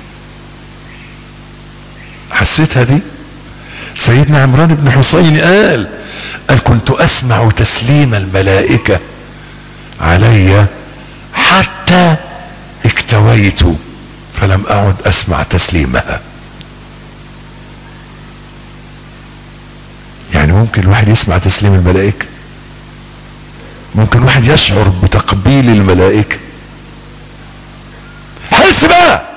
حسيتها دي سيدنا عمران بن حسين قال قال كنت اسمع تسليم الملائكه علي حتى اكتويت فلم اعد اسمع تسليمها يعني ممكن الواحد يسمع تسليم الملائكه ممكن واحد يشعر بتقبيل الملائكه حس بقى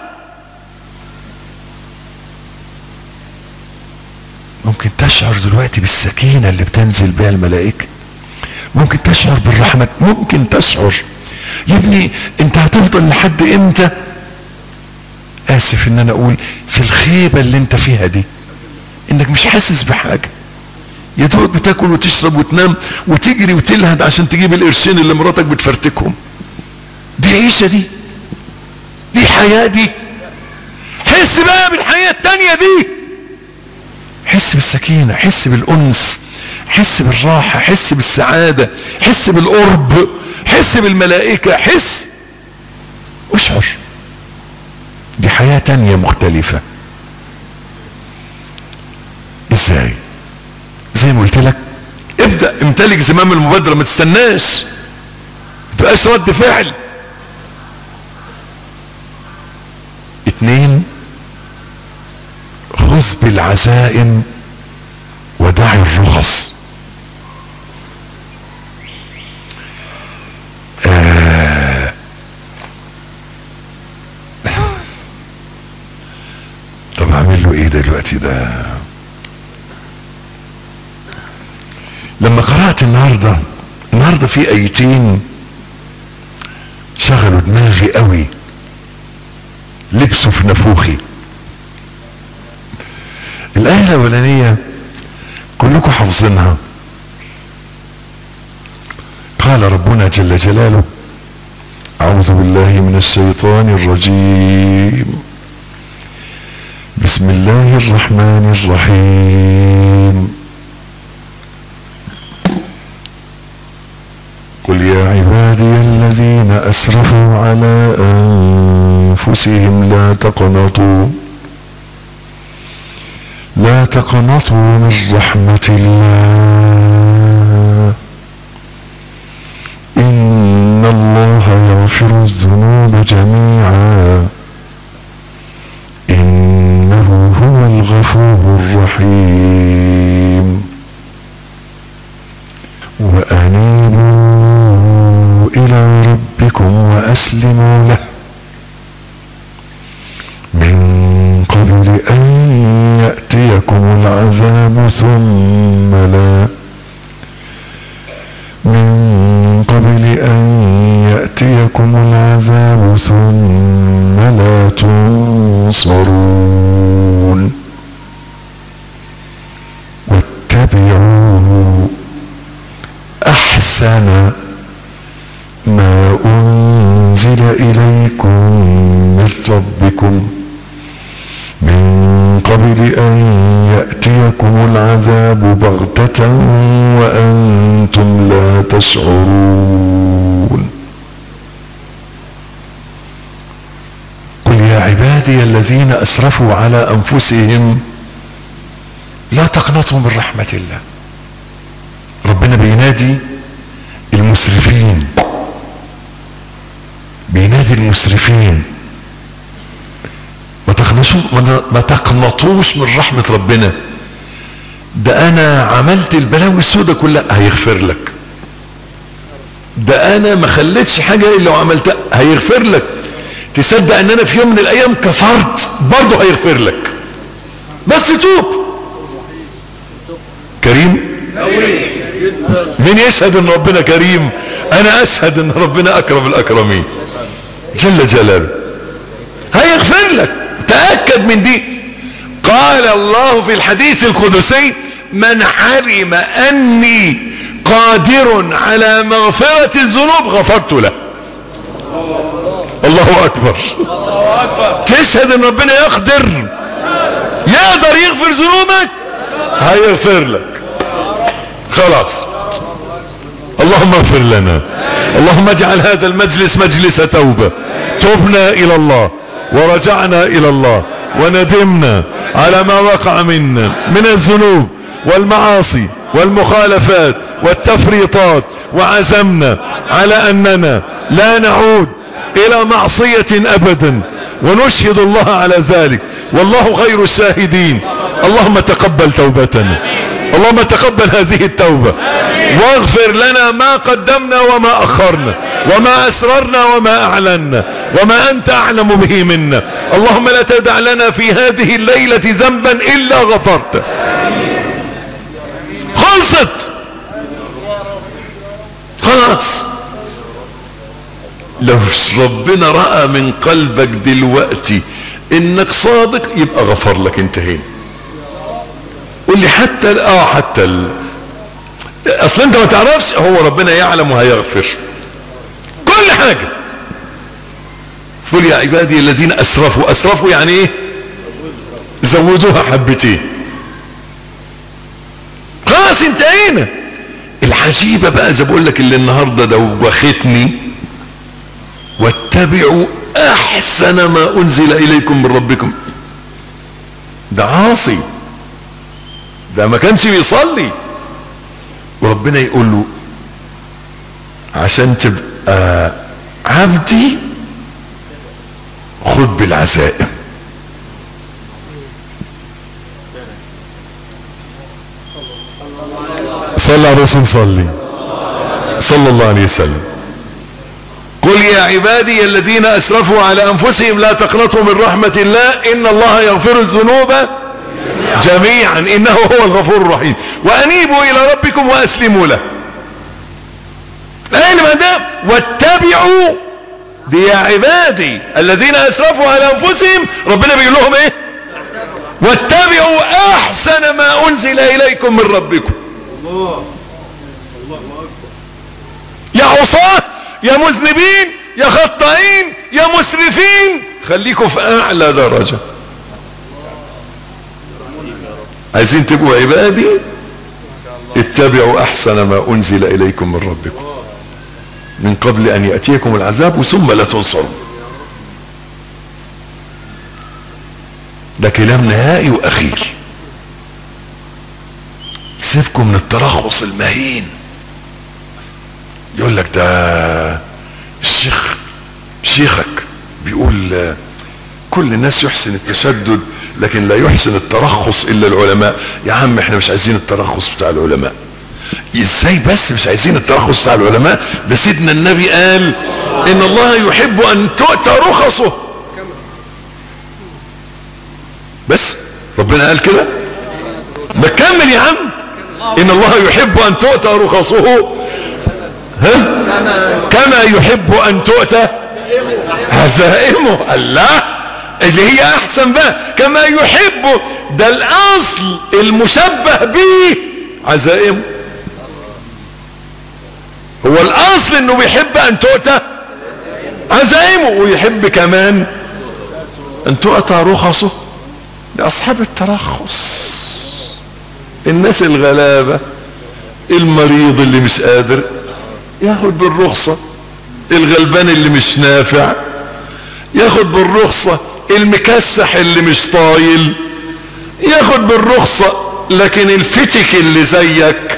ممكن تشعر دلوقتي بالسكينه اللي بتنزل بها الملائكه ممكن تشعر بالرحمه ممكن تشعر يا ابني انت هتفضل لحد امتى اسف ان انا اقول في الخيبه اللي انت فيها دي انك مش حاسس بحاجه يا دوب بتاكل وتشرب وتنام وتجري وتلهد عشان تجيب القرشين اللي مراتك بتفرتكهم دي عيشه دي دي حياه دي حس بقى بالحياه التانيه دي حس بالسكينه حس بالانس حس بالراحه حس بالسعاده حس بالقرب حس بالملائكه حس واشعر دي حياه تانيه مختلفه ازاي زي ما قلت لك ابدا امتلك زمام المبادره ما تستناش ما تبقاش رد فعل اتنين خذ بالعزائم ودع الرخص آه. طب اعمل له ايه دلوقتي ده لما قرأت النهاردة النهاردة في ايتين شغلوا دماغي قوي لبسوا في نافوخي الآية الأولانية كلكم حافظينها قال ربنا جل جلاله أعوذ بالله من الشيطان الرجيم بسم الله الرحمن الرحيم قل يا عبادي الذين أسرفوا على أنفسهم لا تقنطوا لا تقنطوا من رحمة الله إن الله يغفر الذنوب جميعا إنه هو الغفور الرحيم وأنيبوا إلى ربكم وأسلموا له من العذاب ثم لا من قبل أن يأتيكم العذاب ثم لا تنصرون واتبعوا أحسن ما أنزل إليكم من ربكم من قبل أن يأتيكم العذاب بغتة وأنتم لا تشعرون قل يا عبادي الذين أسرفوا على أنفسهم لا تقنطوا من رحمة الله ربنا بينادي المسرفين بينادي المسرفين ما تقنطوش ما تقنطوش من رحمة ربنا ده انا عملت البلاوي السوداء كلها هيغفر لك ده انا ما خليتش حاجة الا وعملتها هيغفر لك تصدق ان انا في يوم من الايام كفرت برضه هيغفر لك بس توب كريم مين يشهد ان ربنا كريم انا اشهد ان ربنا اكرم الاكرمين جل جلاله هيغفر لك تأكد من دي قال الله في الحديث القدسي من علم اني قادر على مغفرة الذنوب غفرت له الله اكبر تشهد ان ربنا يقدر يقدر يغفر ذنوبك هيغفر لك خلاص اللهم اغفر لنا اللهم اجعل هذا المجلس مجلس توبة تبنا الى الله ورجعنا الى الله وندمنا على ما وقع منا من الذنوب والمعاصي والمخالفات والتفريطات وعزمنا على اننا لا نعود الى معصية ابدا ونشهد الله على ذلك والله خير الشاهدين اللهم تقبل توبتنا اللهم تقبل هذه التوبة واغفر لنا ما قدمنا وما اخرنا وما اسررنا وما اعلنا وما انت اعلم به منا اللهم لا تدع لنا في هذه الليلة ذنبا الا غفرته خلصت خلاص لو ربنا رأى من قلبك دلوقتي انك صادق يبقى غفر لك انتهينا قول لي حتى ال- اه حتى ال... اصل انت ما تعرفش هو ربنا يعلم وهيغفر كل حاجة قل يا عبادي الذين اسرفوا اسرفوا يعني ايه زودوها حبتين خلاص انتهينا العجيبة بقى زي بقول لك اللي النهاردة دوختني واتبعوا احسن ما انزل اليكم من ربكم ده عاصي ده ما كانش بيصلي وربنا يقول له عشان تبقى عبدي خد بالعزائم صلى على الرسول صلي صلى الله عليه وسلم قل يا عبادي الذين اسرفوا على انفسهم لا تقنطوا من رحمة الله ان الله يغفر الذنوب جميعا انه هو الغفور الرحيم وانيبوا الى ربكم واسلموا له اين ما ده واتبعوا دي يا عبادي الذين اسرفوا على انفسهم ربنا بيقول لهم ايه واتبعوا احسن ما انزل اليكم من ربكم يا عصاة يا مذنبين يا خطائين يا مسرفين خليكم في اعلى درجة عايزين تبقوا عبادي اتبعوا احسن ما انزل اليكم من ربكم من قبل ان يأتيكم العذاب ثم لا تنصروا ده كلام نهائي واخير سيبكم من الترخص المهين يقول لك ده الشيخ شيخك بيقول آه، كل الناس يحسن التشدد لكن لا يحسن الترخص الا العلماء يا عم احنا مش عايزين الترخص بتاع العلماء ازاي بس مش عايزين الترخص بتاع العلماء ده سيدنا النبي قال ان الله يحب ان تؤتى رخصه بس ربنا قال كده ما تكمل يا عم ان الله يحب ان تؤتى رخصه ها كما يحب ان تؤتى عزائمه الله اللي هي احسن بقى كما يحب ده الاصل المشبه به عزائمه هو الاصل انه بيحب ان تؤتى عزائمه ويحب كمان ان تؤتى رخصه لاصحاب الترخص الناس الغلابة المريض اللي مش قادر ياخد بالرخصة الغلبان اللي مش نافع ياخد بالرخصة المكسح اللي مش طايل ياخد بالرخصة لكن الفتك اللي زيك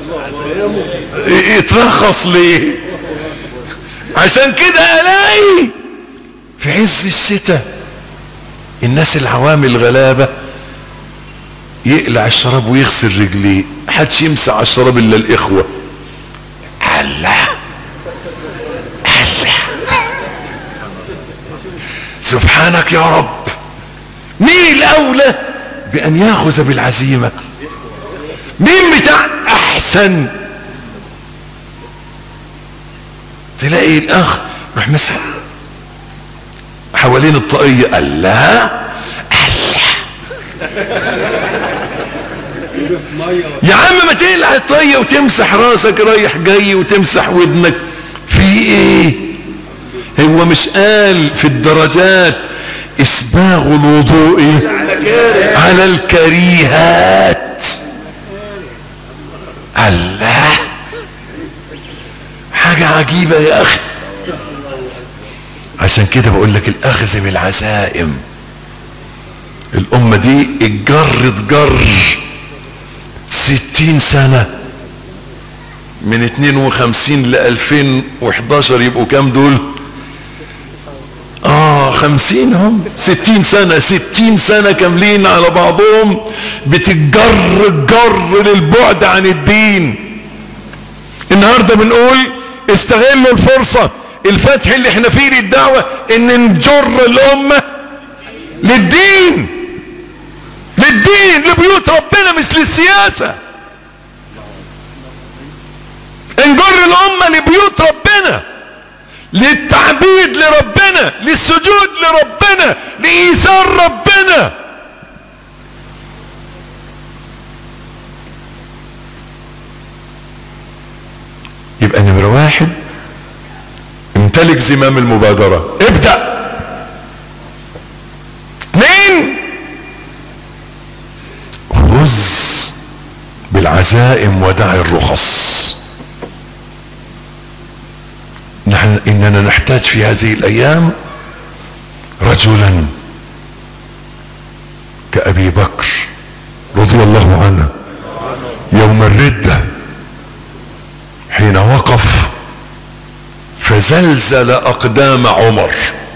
يترخص ليه عشان كده الاقي في عز الشتاء الناس العوام الغلابة يقلع الشراب ويغسل رجليه حدش يمسح على الشراب الا الاخوة الله الله سبحانك يا رب مين الاولى بان ياخذ بالعزيمة مين بتاع احسن تلاقي الاخ يروح مسح حوالين الطاقية الله يا عم ما تقلع الطاقية وتمسح راسك رايح جاي وتمسح ودنك في ايه هو مش قال في الدرجات اسباغ الوضوء على الكريهات الله حاجة عجيبة يا اخي عشان كده بقول لك الاخذ بالعزائم الامة دي اتجرت جر ستين سنة من اتنين وخمسين لالفين وحداشر يبقوا كام دول اه خمسين هم ستين سنة ستين سنة كاملين على بعضهم بتتجر الجر للبعد عن الدين النهاردة بنقول استغلوا الفرصة الفتح اللي احنا فيه للدعوة ان نجر الامة للدين للدين لبيوت ربنا مش للسياسة نجر الامة لبيوت ربنا للتعبيد لربنا للسجود لربنا لإيثار ربنا يبقى نمرة واحد امتلك زمام المبادرة ابدأ اثنين خذ بالعزائم ودع الرخص نحن اننا نحتاج في هذه الايام رجلا كابي بكر رضي الله عنه يوم الرده حين وقف فزلزل اقدام عمر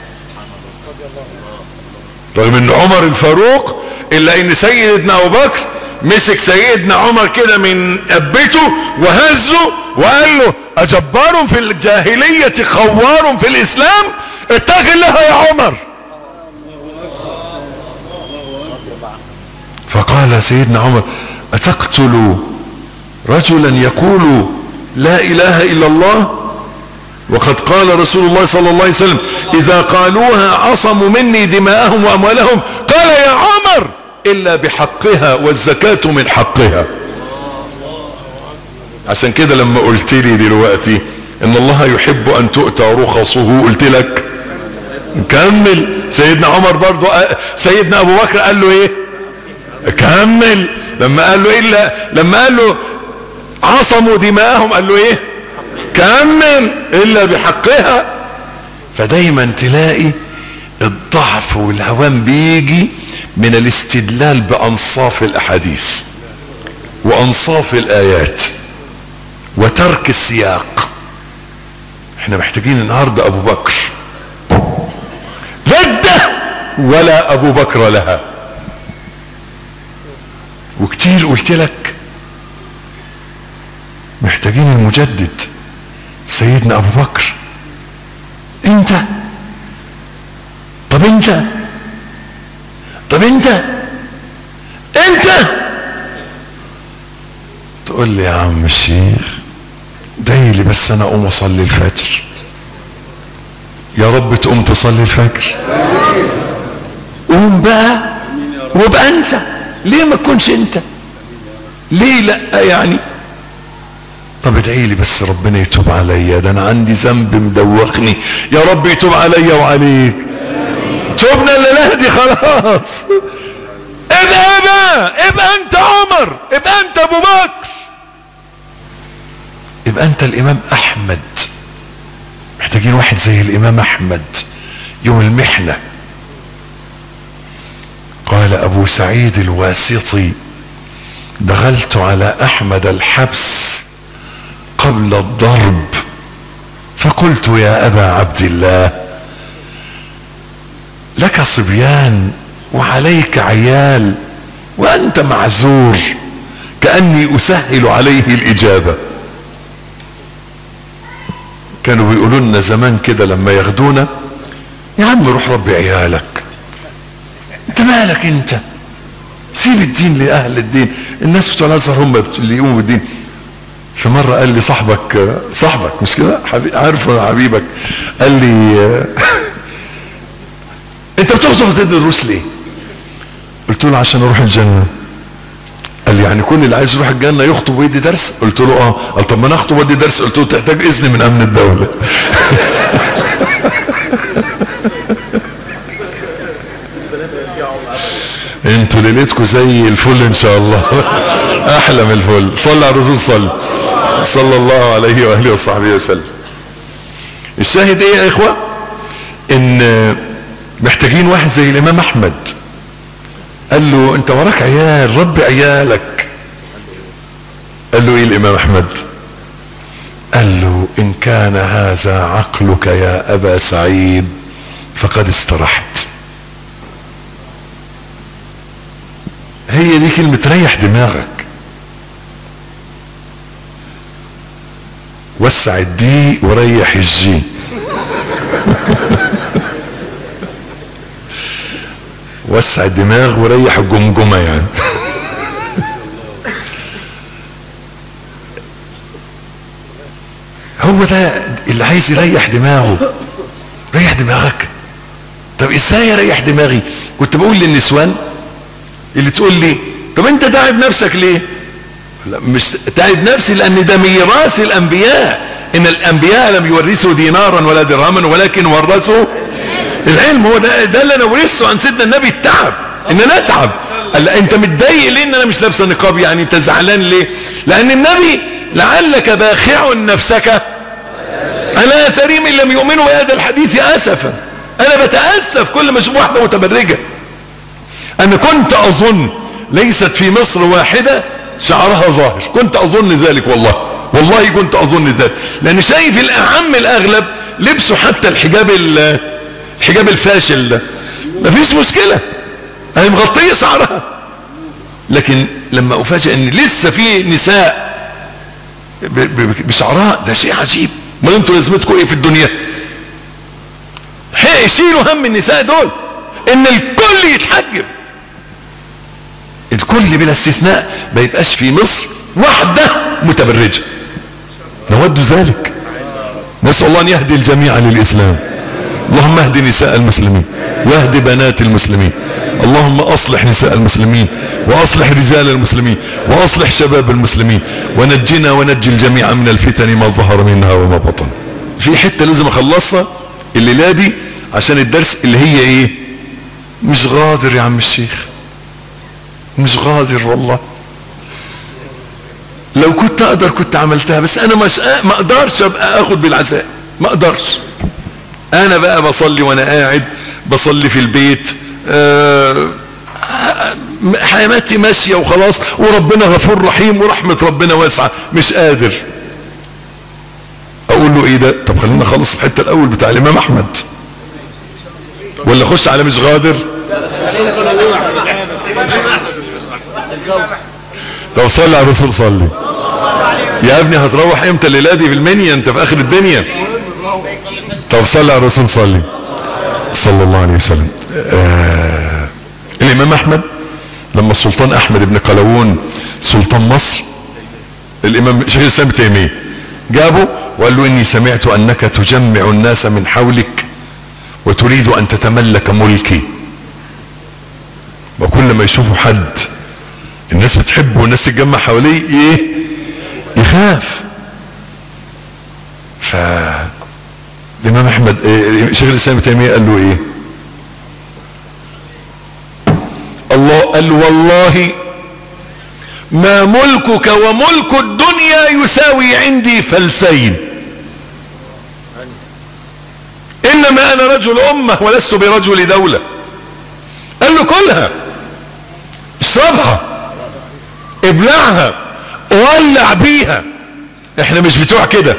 رغم ان عمر الفاروق الا ان سيدنا ابو بكر مسك سيدنا عمر كده من ابته وهزه وقال له اجبار في الجاهلية خوار في الاسلام اتق الله يا عمر فقال سيدنا عمر اتقتل رجلا يقول لا اله الا الله وقد قال رسول الله صلى الله عليه وسلم اذا قالوها عصموا مني دماءهم واموالهم قال يا عمر الا بحقها والزكاة من حقها عشان كده لما قلت لي دلوقتي ان الله يحب ان تؤتى رخصه قلت لك كمل سيدنا عمر برضو سيدنا ابو بكر قال له ايه كمل لما قال له الا لما قال له عصموا دماءهم قال له ايه كمل الا بحقها فدايما تلاقي الضعف والهوان بيجي من الاستدلال بانصاف الاحاديث وانصاف الايات وترك السياق احنا محتاجين النهارده ابو بكر ردة ولا ابو بكر لها وكتير قلت لك محتاجين المجدد سيدنا ابو بكر انت طب انت طب انت انت تقول لي يا عم الشيخ ادعي لي بس انا اقوم اصلي الفجر يا رب تقوم تصلي الفجر قوم بقى وابقى انت ليه ما تكونش انت ليه لا يعني طب ادعي لي بس ربنا يتوب عليا ده انا عندي ذنب مدوخني يا رب يتوب عليا وعليك توبنا الليله دي خلاص ابقى بقى ابقى انت عمر ابقى انت ابو بكر يبقى انت الامام احمد محتاجين واحد زي الامام احمد يوم المحنه قال ابو سعيد الواسطي دخلت على احمد الحبس قبل الضرب فقلت يا ابا عبد الله لك صبيان وعليك عيال وانت معذور كاني اسهل عليه الاجابه كانوا بيقولوا لنا زمان كده لما ياخدونا يا عم روح ربي عيالك انت مالك انت سيب الدين لاهل الدين الناس بتوع الازهر هم اللي يقوموا بالدين في مره قال لي صاحبك صاحبك مش كده حبيب عارفه حبيبك قال لي انت بتخطب وتدي دروس ليه قلت له عشان اروح الجنه قال لي يعني كل اللي عايز يروح الجنه يخطب ويدي درس قلت له اه قال طب ما انا اخطب وادي درس قلت له تحتاج اذن من امن الدوله انتوا ليلتكم زي الفل ان شاء الله احلى من الفل صلى على الرسول صلى صلى الله عليه واله وصحبه وسلم الشاهد ايه يا اخوه ان محتاجين واحد زي الامام احمد قال له انت وراك عيال ربي عيالك قال له ايه الامام احمد قال له ان كان هذا عقلك يا ابا سعيد فقد استرحت هي دي كلمة ريح دماغك وسع الدي وريح الجي وسع الدماغ وريح الجمجمة يعني هو ده اللي عايز يريح دماغه ريح دماغك طب ازاي اريح دماغي كنت بقول للنسوان اللي تقول لي طب انت تعب نفسك ليه لا مش تعب نفسي لان ده ميراث الانبياء ان الانبياء لم يورثوا دينارا ولا درهما ولكن ورثوا العلم هو ده ده اللي انا ورثته عن سيدنا النبي التعب ان انا اتعب قال لا انت متضايق ليه ان انا مش لابسه نقاب يعني انت زعلان ليه لان النبي لعلك باخع نفسك على اثرهم ان لم يؤمنوا بهذا الحديث اسفا انا بتاسف كل ما اشوف واحده متبرجه انا كنت اظن ليست في مصر واحدة شعرها ظاهر كنت اظن ذلك والله والله كنت اظن ذلك لان شايف الاعم الاغلب لبسوا حتى الحجاب الحجاب الفاشل ده مفيش مشكلة هي مغطية شعرها لكن لما افاجئ ان لسه في نساء بشعرها ده شيء عجيب ما انتوا لازمتكم ايه في الدنيا شيلوا هم النساء دول ان الكل يتحجب الكل بلا استثناء ما يبقاش في مصر واحدة متبرجة نود ذلك نسأل الله ان يهدي الجميع للاسلام اللهم اهد نساء المسلمين واهد بنات المسلمين اللهم اصلح نساء المسلمين واصلح رجال المسلمين واصلح شباب المسلمين ونجنا ونجي الجميع من الفتن ما ظهر منها وما بطن في حتة لازم اخلصها الليلة دي عشان الدرس اللي هي ايه مش غادر يا عم الشيخ مش غادر والله لو كنت اقدر كنت عملتها بس انا مش ما اقدرش ابقى اخد بالعزاء ما اقدرش انا بقى بصلي وانا قاعد بصلي في البيت أه حياتي ماشيه وخلاص وربنا غفور رحيم ورحمه ربنا واسعه مش قادر اقول له ايه ده طب خلينا نخلص الحته الاول بتاع الامام احمد ولا اخش على مش غادر لو صلي على الرسول صلي يا ابني هتروح امتى الليله دي في المنيا انت في اخر الدنيا طب صلي على الرسول صلي صلى الله عليه وسلم آه الامام احمد لما السلطان احمد بن قلاوون سلطان مصر الامام شيخ الاسلام ابن تيميه جابه وقال له اني سمعت انك تجمع الناس من حولك وتريد ان تتملك ملكي وكل ما يشوفوا حد الناس بتحبه والناس تتجمع حواليه ايه يخاف ف الامام احمد إيه شيخ الاسلام ابن تيميه قال له ايه الله قال والله ما ملكك وملك الدنيا يساوي عندي فلسين انما انا رجل امه ولست برجل دوله قال له كلها اشربها ابلعها ولع بيها احنا مش بتوع كده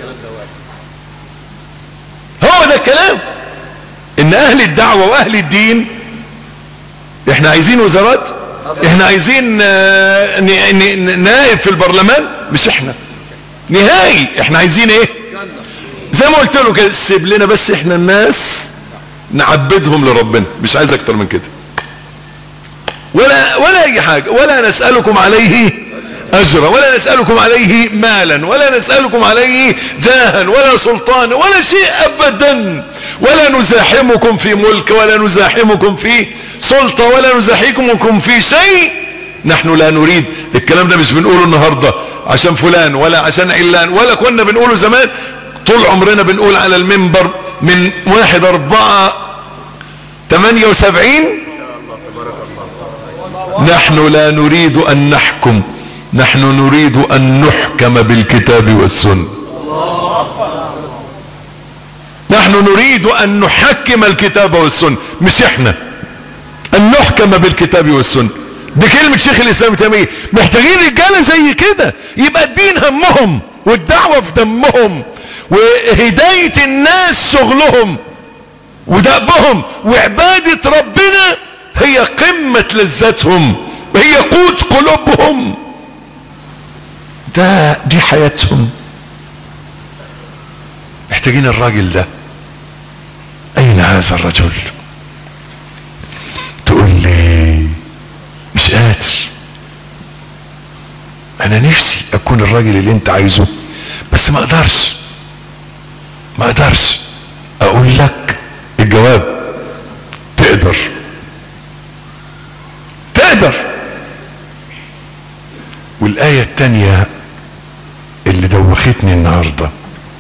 هو ده الكلام ان اهل الدعوة واهل الدين احنا عايزين وزارات احنا عايزين آه، ن- ن- نائب في البرلمان مش احنا نهائي احنا عايزين ايه زي ما قلت له كده سيب لنا بس احنا الناس نعبدهم لربنا مش عايز اكتر من كده ولا ولا اي حاجه ولا نسالكم عليه اجرا ولا نسالكم عليه مالا ولا نسالكم عليه جاها ولا سلطانا ولا شيء ابدا ولا نزاحمكم في ملك ولا نزاحمكم في سلطه ولا نزاحمكم في شيء نحن لا نريد الكلام ده مش بنقوله النهارده عشان فلان ولا عشان علان ولا كنا بنقوله زمان طول عمرنا بنقول على المنبر من واحد اربعة تمانية وسبعين نحن لا نريد ان نحكم نحن نريد ان نحكم بالكتاب والسنة نحن نريد ان نحكم الكتاب والسنة مش احنا ان نحكم بالكتاب والسنة دي كلمة شيخ الاسلام ابن تيمية محتاجين رجالة زي كده يبقى الدين همهم والدعوة في دمهم وهداية الناس شغلهم ودأبهم وعبادة ربنا هي قمة لذتهم هي قوت قلوبهم ده دي حياتهم محتاجين الراجل ده اين هذا الرجل تقول لي مش قادر انا نفسي اكون الراجل اللي انت عايزه بس ما اقدرش ما اقدرش اقول لك الجواب تقدر تقدر والآية التانية اللي دوختني النهاردة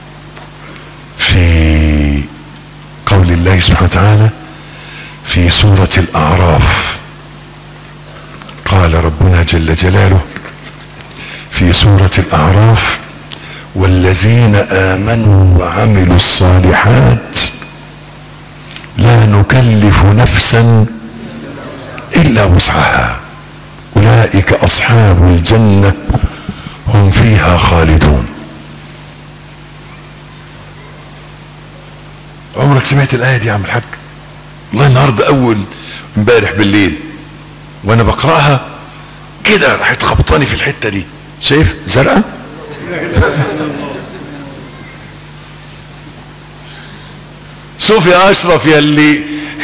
في قول الله سبحانه وتعالى في سورة الأعراف قال ربنا جل جلاله في سورة الأعراف والذين آمنوا وعملوا الصالحات لا نكلف نفسا إلا وسعها أولئك أصحاب الجنة هم فيها خالدون عمرك سمعت الآية دي يا عم الحاج والله النهاردة أول امبارح بالليل وأنا بقرأها كده راحت خبطاني في الحتة دي شايف زرقاء شوف يا أشرف يا اللي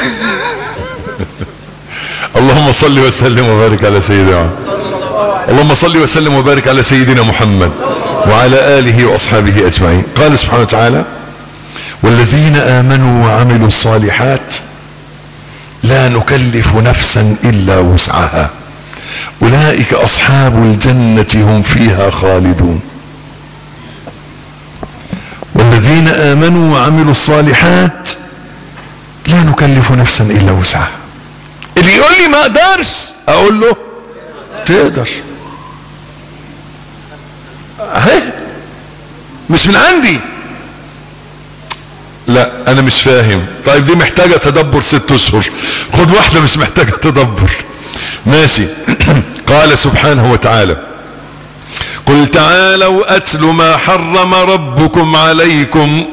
اللهم صل وسلم وبارك على سيدنا اللهم صل وسلم وبارك على سيدنا محمد وعلى آله وأصحابه أجمعين قال سبحانه وتعالى والذين آمنوا وعملوا الصالحات لا نكلف نفسا إلا وسعها أولئك أصحاب الجنة هم فيها خالدون والذين آمنوا وعملوا الصالحات لا نكلف نفسا إلا وسعها اللي يقول لي ما اقدرش اقول له تقدر اهي مش من عندي لا انا مش فاهم طيب دي محتاجة تدبر ست اشهر خد واحدة مش محتاجة تدبر ماشي قال سبحانه وتعالى قل تعالوا اتل ما حرم ربكم عليكم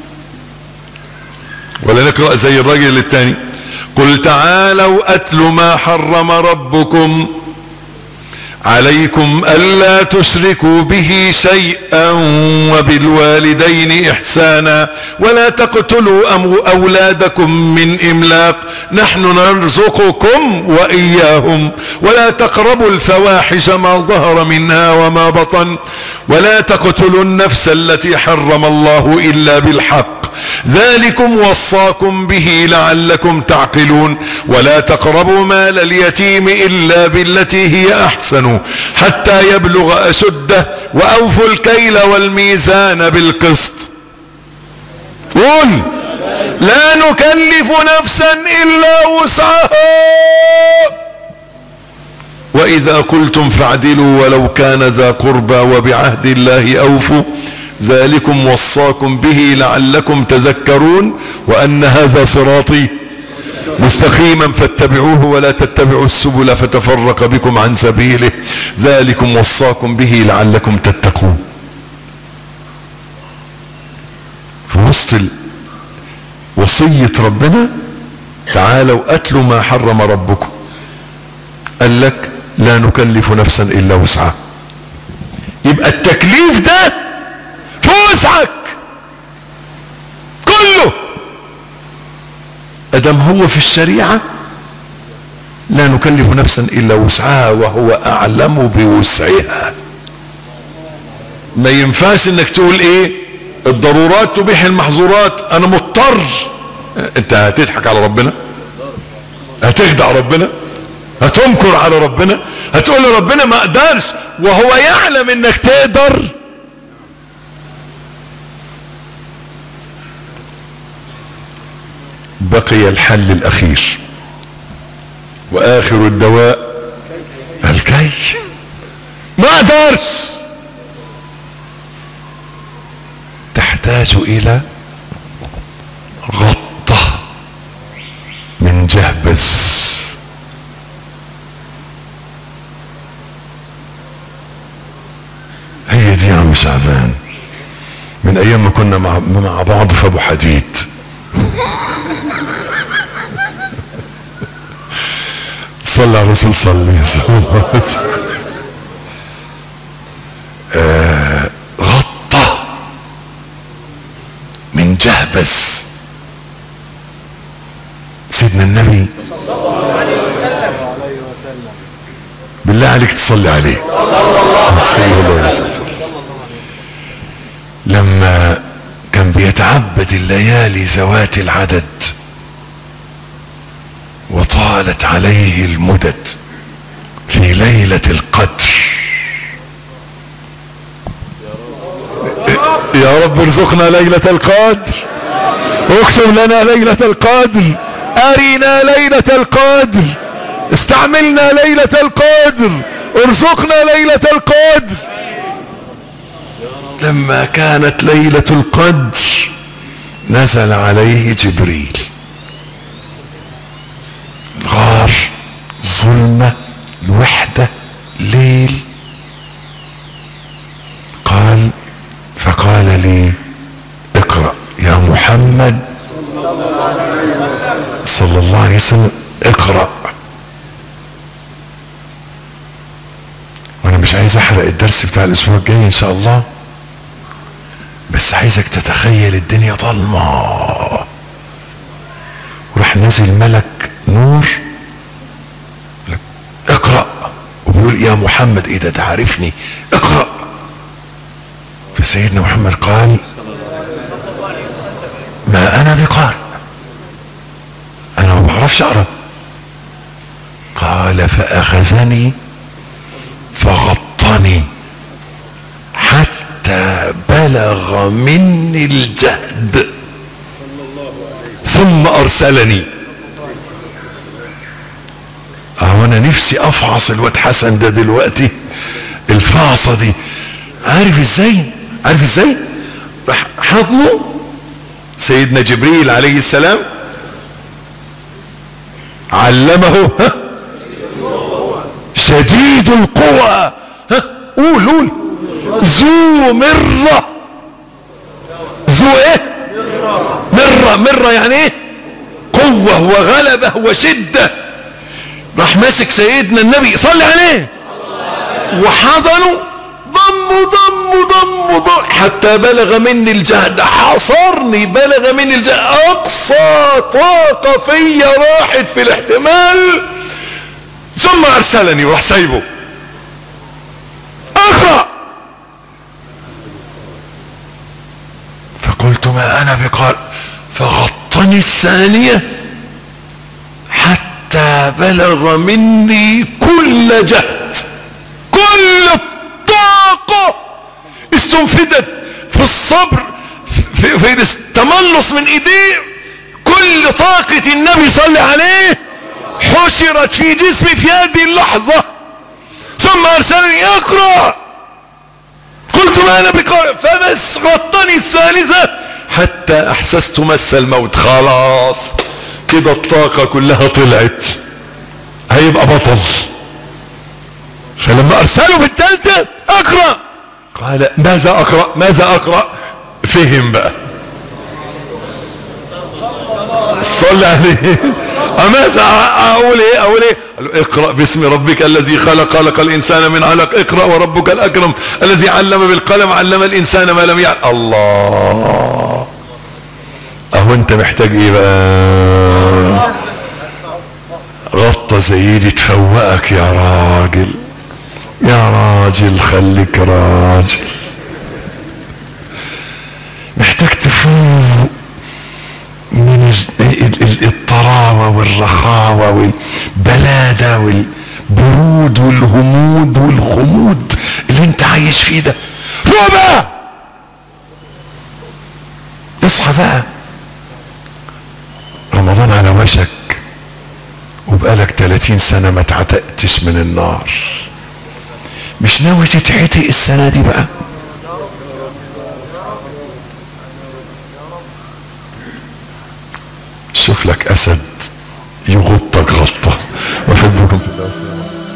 ولا نقرأ زي الراجل التاني قل تعالوا اتل ما حرم ربكم عليكم ألا تشركوا به شيئا وبالوالدين إحسانا ولا تقتلوا أمو أولادكم من إملاق نحن نرزقكم وإياهم ولا تقربوا الفواحش ما ظهر منها وما بطن ولا تقتلوا النفس التي حرم الله إلا بالحق ذلكم وصاكم به لعلكم تعقلون ولا تقربوا مال اليتيم إلا بالتي هي أحسن حتى يبلغ أشده وأوفوا الكيل والميزان بالقسط قول لا نكلف نفسا إلا وسعها وإذا قلتم فاعدلوا ولو كان ذا قربى وبعهد الله أوفوا ذلكم وصاكم به لعلكم تذكرون وأن هذا صراطي مستقيما فاتبعوه ولا تتبعوا السبل فتفرق بكم عن سبيله ذلكم وصاكم به لعلكم تتقون في وسط وصية ربنا تعالوا أتلوا ما حرم ربكم قال لك لا نكلف نفسا إلا وسعها يبقى التكليف ده في وسعك كله ادم هو في الشريعة لا نكلف نفسا الا وسعها وهو اعلم بوسعها ما ينفعش انك تقول ايه الضرورات تبيح المحظورات انا مضطر انت هتضحك على ربنا هتخدع ربنا هتنكر على ربنا هتقول لربنا ما اقدرش وهو يعلم انك تقدر بقي الحل الاخير واخر الدواء الكي ما اقدرش تحتاج الى غطة من جهبذ هي دي يا عم شعبان من ايام ما كنا مع, مع بعض في ابو حديد صلى على الرسول صلي صلى الله عليه وسلم آه غطى من جهبذ سيدنا النبي بالله عليك تصلي عليه صلى الله عليه وسلم لما كان بيتعبد الليالي ذوات العدد وطالت عليه المدد في ليلة القدر يا رب ارزقنا ليلة القدر اقسم لنا ليلة القدر ارنا ليلة القدر استعملنا ليلة القدر ارزقنا ليلة القدر لما كانت ليلة القدر نزل عليه جبريل غار ظلمة الوحدة ليل قال فقال لي اقرأ يا محمد صلى الله عليه وسلم اقرأ وانا مش عايز احرق الدرس بتاع الاسبوع الجاي ان شاء الله بس عايزك تتخيل الدنيا ضلمه وراح نازل ملك نور اقرا وبيقول يا محمد ايه ده تعرفني اقرا فسيدنا محمد قال ما انا بقارئ انا ما بعرفش اقرا قال فاخذني فغطني حتى بلغ مني الجهد ثم ارسلني اه انا نفسي افعص الواد حسن ده دلوقتي الفعصة دي عارف ازاي عارف ازاي راح حضنه سيدنا جبريل عليه السلام علمه ها شديد القوى ها قول قول ذو مرة ذو ايه مرة مرة يعني ايه قوة وغلبة وشدة راح ماسك سيدنا النبي صلي عليه وحضنوا ضموا ضموا ضموا ضموا حتى بلغ مني الجهد حاصرني بلغ مني الجهد اقصى طاقة فيا راحت في الاحتمال ثم ارسلني وراح سايبه اقرأ فقلت ما انا بقال فغطني الثانية حتى بلغ مني كل جهد كل الطاقة استنفدت في الصبر في, في التملص من ايديه كل طاقة النبي صلى عليه حشرت في جسمي في هذه اللحظة ثم ارسلني اقرأ قلت ما انا بقارئ فبس غطني الثالثة حتى احسست مس الموت خلاص كده الطاقة كلها طلعت هيبقى بطل فلما ارسله في الثالثة اقرأ قال ماذا اقرأ ماذا اقرأ فهم بقى صلى عليه ماذا اقول ايه اقول ايه قال له اقرأ باسم ربك الذي خلق خلق الانسان من علق اقرأ وربك الاكرم الذي علم بالقلم علم الانسان ما لم يعلم الله اهو انت محتاج ايه بقى غطى زي دي تفوقك يا راجل يا راجل خليك راجل محتاج تفوق من الطراوة والرخاوة والبلادة والبرود والهمود والخمود اللي انت عايش فيه ده فوق بقى اصحى بقى رمضان على وشك وبقالك 30 سنة ما اتعتقتش من النار مش ناوي تتعتق السنة دي بقى شوف لك اسد يغطك غطة واحبكم في الله